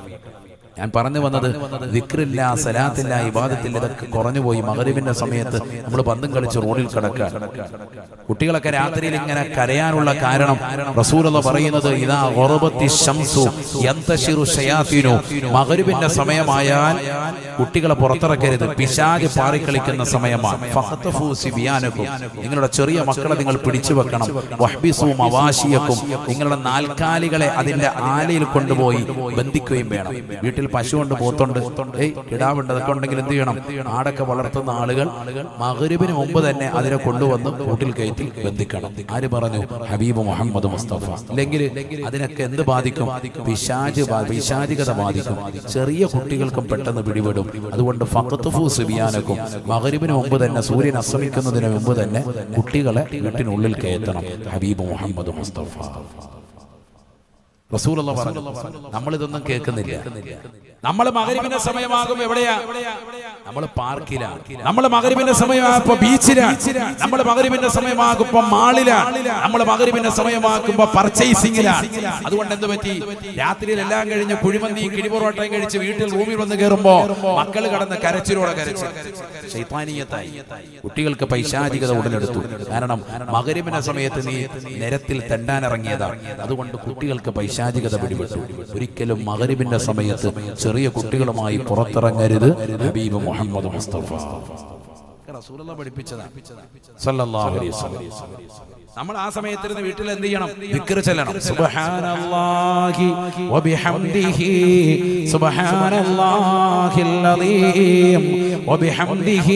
ഞാൻ പറഞ്ഞു വന്നത് വിക്രില്ല സലാത്തില്ല ഇബാദത്തില്ല ഇതൊക്കെ കുറഞ്ഞുപോയി മകരിവിന്റെ സമയത്ത് നമ്മൾ പന്തും കളിച്ച് റോഡിൽ കിടക്കുക കുട്ടികളൊക്കെ രാത്രിയിൽ ഇങ്ങനെ കരയാനുള്ള കാരണം റസൂലുള്ള പറയുന്നത് ഇതാ ഗുർബത്തി ശംസു യന്തശിറു ശയാത്തീനു മകരിവിന്റെ സമയമായാൽ കുട്ടികളെ പുറത്തിറക്കരുത് പിശാജ് പാറിക്കളിക്കുന്ന സമയമാണ് ഫഖ്തഫു സിബിയാനക്കും നിങ്ങളുടെ ചെറിയ മക്കളെ നിങ്ങൾ പിടിച്ചു വെക്കണം വഹ്ബിസു മവാശിയക്കും നിങ്ങളുടെ നാൽക്കാലികളെ അതിന്റെ ആലയിൽ കൊണ്ടുപോയി ബന്ധിക്കുകയും വേണം വീട്ടിൽ പശു കൊണ്ട് പോത്തുണ്ട് ഏയ് കിടാവുണ്ട് അതൊക്കെ ഉണ്ടെങ്കിൽ എന്ത് ചെയ്യണം ആടൊക്കെ വളർത്തുന്ന ആളുകൾ മകരിബിന് മുമ്പ് തന്നെ അതിനെ കൊണ്ടുവന്ന് കൂട്ടിൽ കയറ്റി ബന്ധിക്കണം ആര് പറഞ്ഞു ഹബീബ് മുഹമ്മദ് മുസ്തഫ അല്ലെങ്കിൽ അതിനൊക്കെ എന്ത് ബാധിക്കും പിശാജ് ബാ- പിശാചികത ബാധിക്കും ചെറിയ കുട്ടികൾക്കും പെട്ടെന്ന് പിടിപെടും അതുകൊണ്ട് ഫഖത്തുഫു സിബിയാനക്കും മകരിബിന് മുമ്പ് തന്നെ സൂര്യൻ അസ്തമിക്കുന്നതിന് മുമ്പ് തന്നെ കുട്ടികളെ വീട്ടിനുള്ളിൽ കയറ്റണം ഹബീബ് മുഹമ്മദ് മുസ്തഫ റസൂലുള്ള പറഞ്ഞു നമ്മൾ ഇതൊന്നും കേൾക്കുന്നില്ല നമ്മൾ മകരിബിന്റെ സമയമാകും എവിടെയാ നമ്മൾ പാർക്കിലാണ് നമ്മൾ മകരിബിന്റെ സമയമാകുമ്പോ ബീച്ചിലാണ് നമ്മൾ മകരിബിന്റെ സമയമാകുമ്പോ മാളിലാണ് നമ്മൾ മകരിബിന്റെ സമയമാകുമ്പോ പർച്ചേസിംഗിലാണ് അതുകൊണ്ട് എന്ത് പറ്റി രാത്രിയിൽ എല്ലാം കഴിഞ്ഞ് കുഴിമന്തി കിഴിപൊറോട്ടയും കഴിച്ച് വീട്ടിൽ റൂമിൽ വന്ന് കയറുമ്പോ മക്കൾ കടന്ന് കരച്ചിലോടെ കരച്ച് ശൈത്താനീയത്തായി കുട്ടികൾക്ക് പൈശാചികത ഉടലെടുത്തു കാരണം മകരിബിന്റെ സമയത്ത് നീ നിരത്തിൽ തെണ്ടാനിറങ്ങിയതാണ് അതുകൊണ്ട് കുട്ടികൾക്ക് പൈശാചികത പിടിപെട്ടു ഒരിക്കലും മകരിബിന്റെ സമയത്ത് ചെറിയ കുട്ടികളുമായി പുറത്തിറങ്ങരുത് ഹബീബ് മുഹമ്മദ് മുസ്തഫ റസൂലുള്ള പഠിപ്പിച്ചതാണ് സല്ലല്ലാഹു അലൈഹി വസല്ലം നമ്മൾ ആ സമയത്തിരുന്ന് വീട്ടിൽ എന്ത് ചെയ്യണം വിക്ർ ചെല്ലണം സുബ്ഹാനല്ലാഹി വബിഹംദിഹി സുബ്ഹാനല്ലാഹിൽ അലീം വബിഹംദിഹി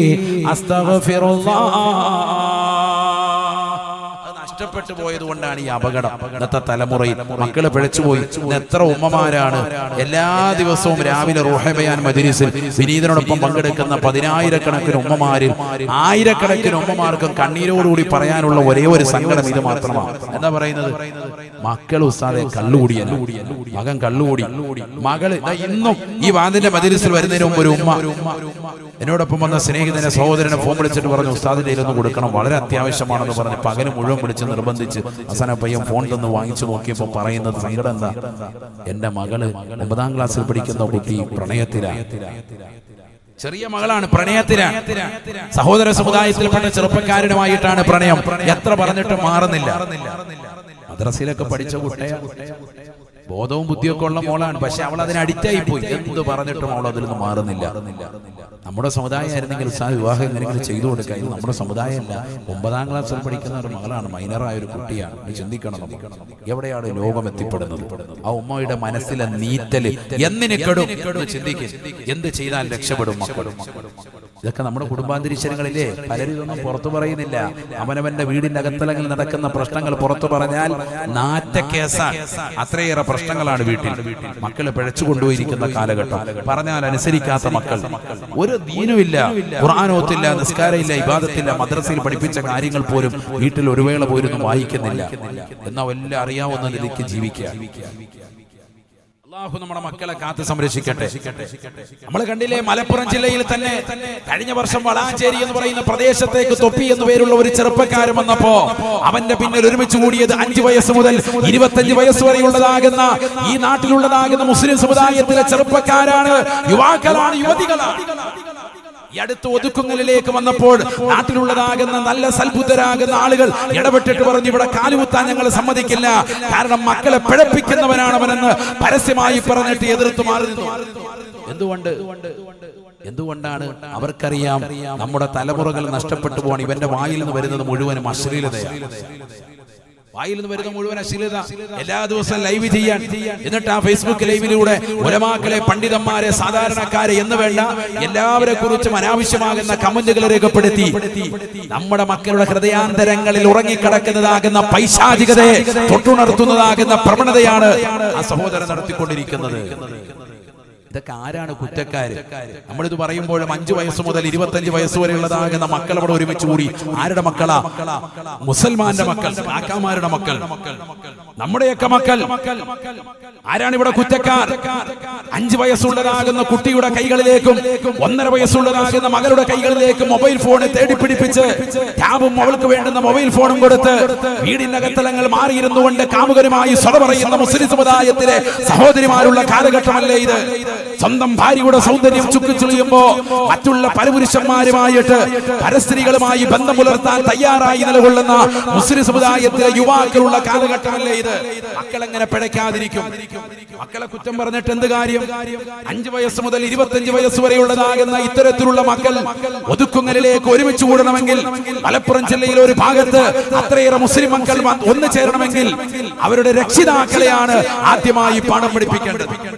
അസ്തഗ്ഫിറുല്ലാഹ് അത് നഷ്ടപ്പെട്ടു പോയത് കൊണ്ടാണ് ഈ അപകടം ഇന്നത്തെ തലമുറയിൽ മക്കള് പിഴച്ചുപോയി ഇന്ന് എത്ര ഉമ്മമാരാണ് എല്ലാ ദിവസവും രാവിലെ റൂഹബയാൻ മദിരിസിൽ വിനീതനോടൊപ്പം പങ്കെടുക്കുന്ന പതിനായിരക്കണക്കിന് ഉമ്മമാരിൽ ആയിരക്കണക്കിന് ഉമ്മമാർക്കും കണ്ണീരോടുകൂടി പറയാനുള്ള ഒരേ ഒരു സങ്കടം ഇത് മാത്രമാണ് എന്താ പറയുന്നത് മക്കൾ ഉസ്താദെ കള്ളുകൂടിയ മകൻ കള്ളുകൂടി മകള് ദാ ഇന്നും ഈ വാതിന്റെ മദിരിസിൽ വരുന്നതിന് മുമ്പ് ഒരു ഉമ്മ എന്നോടൊപ്പം വന്ന സ്നേഹിതനെ സഹോദരനെ ഫോൺ വിളിച്ചിട്ട് പറഞ്ഞു ഉസ്താദിന്റെ കയ്യിലൊന്ന് കൊടുക്കണം വളരെ അത്യാവശ്യമാണെന്ന് പറഞ്ഞ് പകല് മുഴുവൻ വിളിച്ച് നിർബന്ധിച്ച് അവസാന പയ്യൻ ഫോൺ തന്ന് വാങ്ങിച്ചു നോക്കിയപ്പോൾ പറയുന്നത് സങ്കടം എന്താ എന്റെ മകള് ഒമ്പതാം ക്ലാസ്സിൽ പഠിക്കുന്ന കുട്ടി പ്രണയത്തിലാണ് ചെറിയ മകളാണ് പ്രണയത്തിലാണ് സഹോദര സമുദായത്തിൽപ്പെട്ട ചെറുപ്പക്കാരനുമായിട്ടാണ് പ്രണയം എത്ര പറഞ്ഞിട്ട് മാറുന്നില്ല മദ്രസയിലൊക്കെ പഠിച്ച കുട്ടിയ ബോധവും ബുദ്ധിയൊക്കെ ഉള്ള മോളാണ് പക്ഷെ അവൾ അതിന് അഡിക്റ്റായി പോയി എന്ത് പറഞ്ഞിട്ടും അവൾ അതിൽ നിന്ന് മാറുന്നില്ല നമ്മുടെ സമുദായമായിരുന്നെങ്കിൽ ഉത്സാഹ വിവാഹം എങ്ങനെയെങ്കിലും ചെയ്തു കൊടുക്കുക ഇത് നമ്മുടെ സമുദായമല്ല ഒമ്പതാം ക്ലാസ്സിൽ പഠിക്കുന്ന ഒരു മകളാണ് മൈനറായ ഒരു കുട്ടിയാണ് നീ ചിന്തിക്കണം നമുക്ക്. എവിടെയാണ് ലോകം എത്തിപ്പെടുന്നത് ആ ഉമ്മയുടെ മനസ്സിലെ നീറ്റല് എന്നിന് കെടും എന്ന് ചിന്തിക്കും എന്ത് ചെയ്താൽ രക്ഷപ്പെടും മക്കളും ഇതൊക്കെ നമ്മുടെ കുടുംബാന്തരീക്ഷങ്ങളിലെ പലരും ഇതൊന്നും പുറത്തു പറയുന്നില്ല അവനവന്റെ വീടിന്റെ അകത്തലങ്ങളിൽ നടക്കുന്ന പ്രശ്നങ്ങൾ പുറത്തു പറഞ്ഞാൽ നാറ്റ കേസാണ് അത്രയേറെ പ്രശ്നങ്ങളാണ് വീട്ടിൽ മക്കളെ പിഴച്ചു കൊണ്ടുപോയിരിക്കുന്ന കാലഘട്ടം പറഞ്ഞാൽ അനുസരിക്കാത്ത മക്കൾ ഒരു ദീനുമില്ല ഖുർആാനോത്തില്ല നിസ്കാരമില്ല ഇബാദത്തില്ല മദ്രസയിൽ പഠിപ്പിച്ച കാര്യങ്ങൾ പോലും വീട്ടിൽ ഒരു വേള പോലും വായിക്കുന്നില്ല എന്നാ എല്ലാം അറിയാവുന്ന നിലയ്ക്ക് ജീവിക്കുക അള്ളാഹു നമ്മുടെ മക്കളെ കാത്ത് സംരക്ഷിക്കട്ടെ നമ്മൾ കണ്ടില്ലേ മലപ്പുറം ജില്ലയിൽ തന്നെ കഴിഞ്ഞ വർഷം വളാഞ്ചേരി എന്ന് പറയുന്ന പ്രദേശത്തേക്ക് തൊപ്പി എന്ന് പേരുള്ള ഒരു ചെറുപ്പക്കാരൻ വന്നപ്പോ അവന്റെ പിന്നിൽ ഒരുമിച്ച് കൂടിയത് അഞ്ചു വയസ്സ് മുതൽ ഇരുപത്തഞ്ച് വയസ്സ് വരെയുള്ളതാകുന്ന ഈ നാട്ടിലുള്ളതാകുന്ന മുസ്ലിം സമുദായത്തിലെ ചെറുപ്പക്കാരാണ് യുവാക്കളാണ് യുവതികളാണ് ഈ അടുത്ത് ഒതുക്കുങ്ങലിലേക്ക് വന്നപ്പോൾ നാട്ടിലുള്ളതാകുന്ന നല്ല സൽബുദ്ധരാകുന്ന ആളുകൾ ഇടപെട്ടിട്ട് പറഞ്ഞു ഇവിടെ കാലുകുത്താൻ ഞങ്ങൾ സമ്മതിക്കില്ല കാരണം മക്കളെ പിഴപ്പിക്കുന്നവനാണ് അവനെന്ന് പരസ്യമായി പറഞ്ഞിട്ട് എതിർത്ത് മാറി നിന്നു എന്തുകൊണ്ട് എന്തുകൊണ്ടാണ് അവർക്കറിയാം നമ്മുടെ തലമുറകൾ നഷ്ടപ്പെട്ടു പോകണം ഇവന്റെ വായിൽ നിന്ന് വരുന്നത് മുഴുവനും അശ്ലീലതയാണ് വായിൽ നിന്ന് വരുന്ന മുഴുവൻ അശ്ലീലത എല്ലാ ദിവസവും ലൈവ് ചെയ്യാൻ എന്നിട്ട് ആ ഫേസ്ബുക്ക് ലൈവിലൂടെ ഉലമാക്കളെ പണ്ഡിതന്മാരെ സാധാരണക്കാരെ എന്ന് വേണ്ട എല്ലാവരെ കുറിച്ചും അനാവശ്യമാകുന്ന കമന്റുകൾ രേഖപ്പെടുത്തി നമ്മുടെ മക്കളുടെ ഹൃദയാന്തരങ്ങളിൽ ഉറങ്ങിക്കിടക്കുന്നതാകുന്ന പൈശാചികതയെ തൊട്ടുണർത്തുന്നതാകുന്ന പ്രവണതയാണ് ആ സഹോദരൻ നടത്തിക്കൊണ്ടിരിക്കുന്നത് ഇതൊക്കെ ആരാണ് കുറ്റക്കാര് നമ്മളിത് പറയുമ്പോഴും അഞ്ചു വയസ്സ് മുതൽ ഇരുപത്തഞ്ച് വയസ്സ് വരെയുള്ളതാകുന്ന മക്കൾ അവിടെ ഒരുമിച്ച് കൂടി ആരുടെ മക്കളാ മുസൽമാന്റെ മക്കൾ കാക്കാമാരുടെ മക്കൾ നമ്മുടെയൊക്കെ മക്കൾ ആരാണ് ഇവിടെ കുറ്റക്കാർ അഞ്ചു വയസ്സുള്ളതാകുന്ന കുട്ടിയുടെ കൈകളിലേക്കും ഒന്നര വയസ്സുള്ളതാകുന്ന മകളുടെ കൈകളിലേക്കും മൊബൈൽ ഫോൺ തേടി പിടിപ്പിച്ച് ടാബും അവൾക്ക് വേണ്ടുന്ന മൊബൈൽ ഫോണും കൊടുത്ത് വീടിന്റെ അകത്തലങ്ങൾ മാറിയിരുന്നു കൊണ്ട് കാമുകരുമായി സ്വത പറയുന്ന മുസ്ലിം സമുദായത്തിലെ സഹോദരിമാരുള്ള കാലഘട്ടമല്ലേ ഇത് സ്വന്തം ഭാര്യയുടെ സൗന്ദര്യം ചുക്കിച്ചുളിയുമ്പോ മറ്റുള്ള പരപുരുഷന്മാരുമായിട്ട് പരസ്ത്രീകളുമായി ബന്ധം പുലർത്താൻ തയ്യാറായി നിലകൊള്ളുന്ന മുസ്ലിം സമുദായത്തിലെ യുവാക്കളുള്ള കാലഘട്ടമല്ലേ ഇത് മക്കളെങ്ങനെ പിഴയ്ക്കാതിരിക്കും മക്കളെ കുറ്റം പറഞ്ഞിട്ട് എന്ത് കാര്യം അഞ്ചു വയസ്സ് മുതൽ ഇരുപത്തഞ്ച് വയസ്സ് വരെയുള്ളതാകുന്ന ഇത്തരത്തിലുള്ള മക്കൾ ഒതുക്കുങ്ങലിലേക്ക് ഒരുമിച്ച് കൂടണമെങ്കിൽ മലപ്പുറം ജില്ലയിലെ ഒരു ഭാഗത്ത് അത്രയേറെ മുസ്ലിം മക്കൾ വന്ന് ഒന്നു ചേരണമെങ്കിൽ അവരുടെ രക്ഷിതാക്കളെയാണ് ആദ്യമായി പാഠം പഠിപ്പിക്കേണ്ടത്